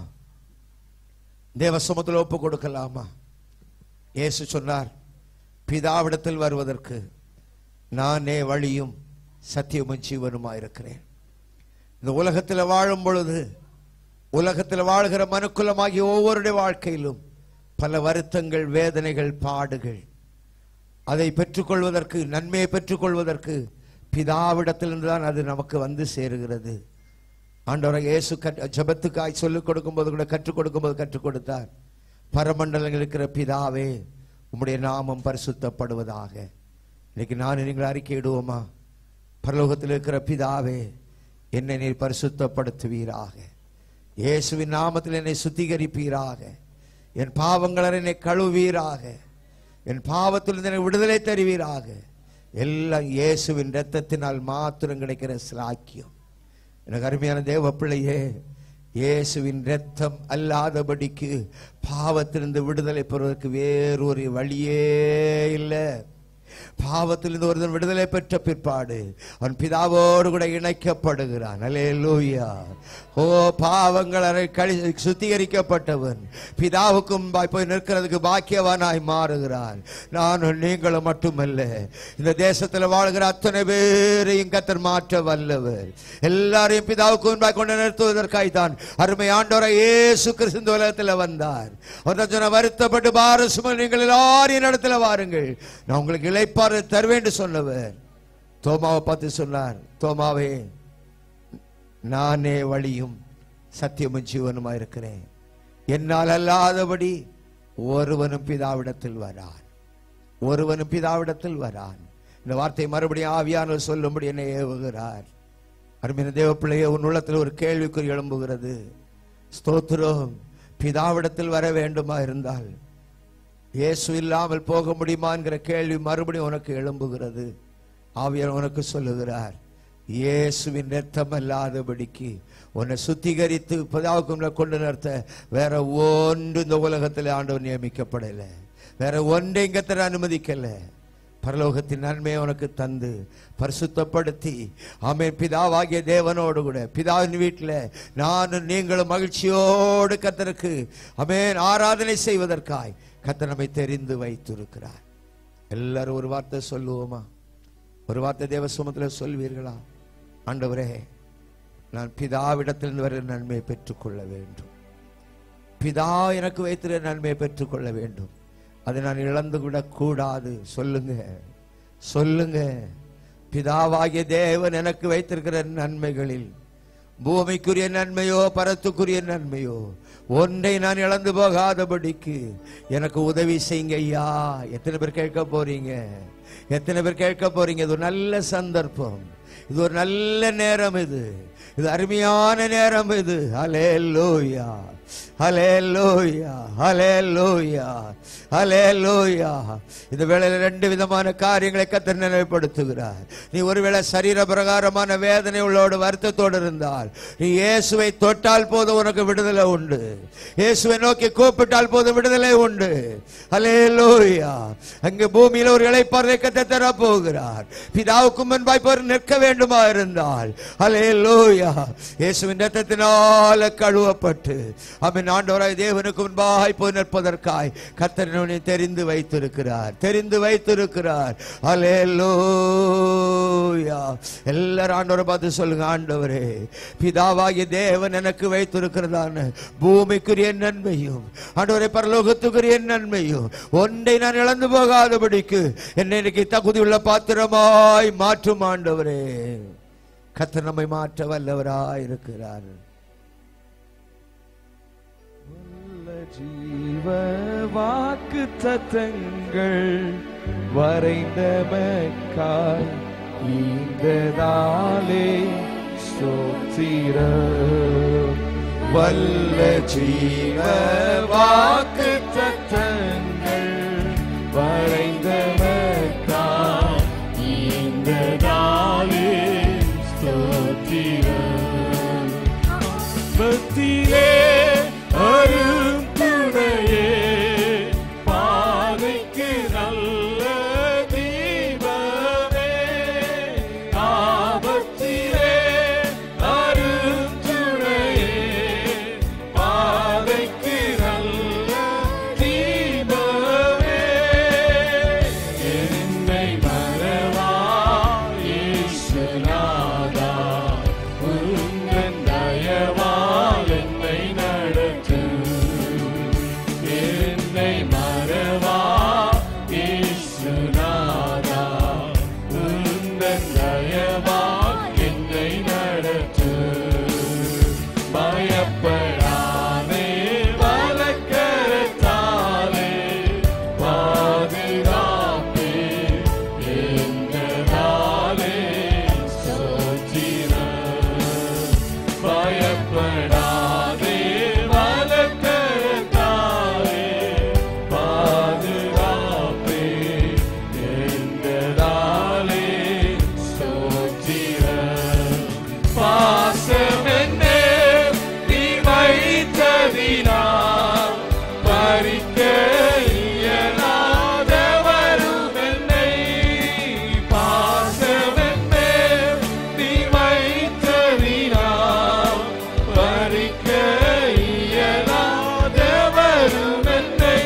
தேவ சமத்தில் ஒப்பு கொடுக்கலாமா இயேசு சொன்னார் பிதாவிடத்தில் வருவதற்கு நானே வழியும் சத்தியமும் ஜீவனுமா இருக்கிறேன் இந்த உலகத்தில் வாழும் பொழுது உலகத்தில் வாழ்கிற மனுக்குலமாகிய ஒவ்வொருடைய வாழ்க்கையிலும் பல வருத்தங்கள் வேதனைகள் பாடுகள் அதை பெற்றுக்கொள்வதற்கு நன்மையை பெற்றுக்கொள்வதற்கு பிதாவிடத்திலிருந்து தான் அது நமக்கு வந்து சேருகிறது ஆண்டவராக இயேசு கற் ஜபத்துக்காய் சொல்லிக் கொடுக்கும்போது கூட கற்றுக் கொடுக்கும்போது கற்றுக் கொடுத்தார் பரமண்டலங்கள் இருக்கிற பிதாவே உம்முடைய நாமம் பரிசுத்தப்படுவதாக இன்னைக்கு நான் நீங்கள் அறிக்கையிடுவோமா பரலோகத்தில் இருக்கிற பிதாவே என்னை நீர் பரிசுத்தப்படுத்துவீராக இயேசுவின் நாமத்தில் என்னை சுத்திகரிப்பீராக என் பாவங்களை என்னை கழுவீராக என் பாவத்திலிருந்து என்னை விடுதலை தருவீராக எல்லாம் இயேசுவின் இரத்தத்தினால் மாத்திரம் கிடைக்கிற சிலாக்கியம் எனக்கு அருமையான தேவ பிள்ளையே இயேசுவின் இரத்தம் அல்லாதபடிக்கு பாவத்திலிருந்து விடுதலை பெறுவதற்கு வேறொரு வழியே இல்லை பாவத்திலிருந்து ஒருவன் விடுதலை பெற்ற பிற்பாடு அவன் பிதாவோடு கூட இணைக்கப்படுகிறான் அல்லேலூயா ஓ பாவங்கள் அறை கழி சுத்திகரிக்கப்பட்டவன் பிதாவுக்கு முன்பாய் போய் நிற்கிறதுக்கு பாக்கியவானாய் மாறுகிறான் நானும் நீங்களும் மட்டுமல்ல இந்த தேசத்தில் வாழ்கிற அத்தனை பேரையும் கத்தர் மாற்ற வல்லவர் எல்லாரையும் பிதாவுக்கு முன்பாய் கொண்டு நிறுத்துவதற்காய் தான் அருமை ஆண்டோரை இயேசு கிறிஸ்து இந்த உலகத்தில் வந்தார் ஒரு சொன்ன வருத்தப்பட்டு பார சுமல் நீங்கள் எல்லாரும் இடத்துல வாருங்கள் நான் உங்களுக்கு இளைப்பாறு தருவேன் என்று சொன்னவர் தோமாவை பார்த்து சொன்னார் தோமாவே நானே வழியும் சத்தியமும் ஜீவனுமா இருக்கிறேன் என்னால் அல்லாதபடி ஒருவனும் பிதாவிடத்தில் வரான் ஒருவனும் பிதாவிடத்தில் வரான் இந்த வார்த்தையை மறுபடியும் ஆவியானவர் சொல்லும்படி என்னை ஏவுகிறார் அருமையான தேவ பிள்ளையே உன் உள்ளத்தில் ஒரு கேள்விக்குறி எழும்புகிறது ஸ்தோத்திரம் பிதாவிடத்தில் வர வேண்டுமா இருந்தால் இயேசு இல்லாமல் போக முடியுமா என்கிற கேள்வி மறுபடியும் உனக்கு எழும்புகிறது ஆவியார் உனக்கு சொல்லுகிறார் இயேசுவின் ரத்தம் அல்லாதபடிக்கு உன்னை சுத்திகரித்து பிதாவுக்கு முன்ன கொண்டு நிறுத்த வேற ஒன்று இந்த உலகத்தில் ஆண்டவர் நியமிக்கப்படலை வேற ஒன்றை இங்கத்தில் அனுமதிக்கல பரலோகத்தின் நன்மையை உனக்கு தந்து பரிசுத்தப்படுத்தி ஆமென் பிதாவாகிய தேவனோடு கூட பிதாவின் வீட்டில் நானும் நீங்களும் மகிழ்ச்சியோடு கத்தருக்கு ஆமென் ஆராதனை செய்வதற்காய் கத்தர் நம்மை தெரிந்து வைத்திருக்கிறார் எல்லாரும் ஒரு வார்த்தை சொல்லுவோமா ஒரு வார்த்தை தேவ சுமத்தில் சொல்வீர்களா ஆண்டவரே நான் பிதாவிடத்திலிருந்து வருகிற நன்மையை பெற்றுக்கொள்ள வேண்டும் பிதா எனக்கு வைத்திருக்கிற நன்மையை பெற்றுக்கொள்ள வேண்டும் அதை நான் இழந்து விடக் கூடாது சொல்லுங்க சொல்லுங்க பிதாவாகிய தேவன் எனக்கு வைத்திருக்கிற நன்மைகளில் பூமிக்குரிய நன்மையோ பரத்துக்குரிய நன்மையோ ஒன்றை நான் இழந்து போகாதபடிக்கு எனக்கு உதவி செய்யுங்க ஐயா எத்தனை பேர் கேட்க போறீங்க எத்தனை பேர் கேட்க போறீங்க இது ஒரு நல்ல சந்தர்ப்பம் இது ஒரு நல்ல நேரம் இது இது அருமையான நேரம் இது ஹலே லோயா ஹலே லோயா ஹலே லோயா ஹலே லோயா இந்த வேளையில ரெண்டு விதமான காரியங்களை கத்தர் நினைவுபடுத்துகிறார் நீ ஒருவேளை சரீர பிரகாரமான வேதனை உள்ளோடு வருத்தத்தோடு இருந்தால் நீ இயேசுவை தொட்டால் போதும் உனக்கு விடுதலை உண்டு இயேசுவை நோக்கி கூப்பிட்டால் போதும் விடுதலை உண்டு ஹலே லோயா அங்கே பூமியில ஒரு இளைப்பாறை கத்த தர போகிறார் பிதாவுக்கு முன்பாய் போர் நிற்க வேண்டுமா இருந்தால் ஹலே லோயா இயேசுவின் ரத்தத்தினால கழுவப்பட்டு அவன் ஆண்டவராய் தேவனுக்கு முன்பாய் போய் நிற்பதற்காய் கத்தர் உன்னை தெரிந்து வைத்திருக்கிறார் தெரிந்து வைத்திருக்கிறார் ஹலே லோயா எல்லாரும் ஆண்டவரை பார்த்து சொல்லுங்க ஆண்டவரே பிதாவாகிய தேவன் எனக்கு வைத்திருக்கிறதான பூமிக்குரிய நன்மையும் ஆண்டவரை பரலோகத்துக்குரிய நன்மையும் ஒன்றை நான் இழந்து போகாதபடிக்கு என்னை இன்னைக்கு தகுதியுள்ள பாத்திரமாய் மாற்றும் ஆண்டவரே கத்தர் நம்மை மாற்ற வல்லவராய் இருக்கிறார் உள்ள ஜீவ வாக்கு தத்தங்கள் வரைந்தமக்காய் ஈந்ததாலே சோத்திர வல்ல ஜீவ வாக்கு தத்தங்கள் வரைந்தமக்காய் ஈந்ததாலே ஸ்தோத்திரம் பக்தியே அரும் துணையே பாதைக்கு நல்ல தீபமே ஆபத்திலே அரும் துணையே பாதைக்கு நல்ல தீபமே என்னை மறவா இயேசுநாதா உந்தன் தயவால் என்னை நடத்து என்னை மறவா இயேசுநாதா உந்தன் தயவால் என்னை நடத்து பயப்படாதே வலக்கரத்தாலே பாதுகாப்பே எங்களாலே சோத்திரம் பயப்படாதே வலக்கரத்தாலே பாதுகாப்பே எங்களாலே சோத்திரம் பாசமென்னே நீ வைத்ததினால் பறிக்க இயலாதவரும் என்னை பாசமென்னே நீ வைத்ததினால் பறிக்க இயலாதவரும் என்னை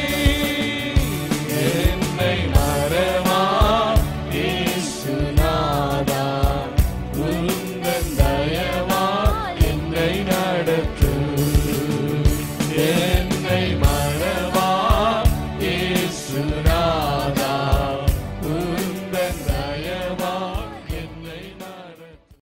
என்னை மறவா இயேசுநாதா உந்தன் தயவா என்னை நடத்து என்னை மறவா இயேசுநாதா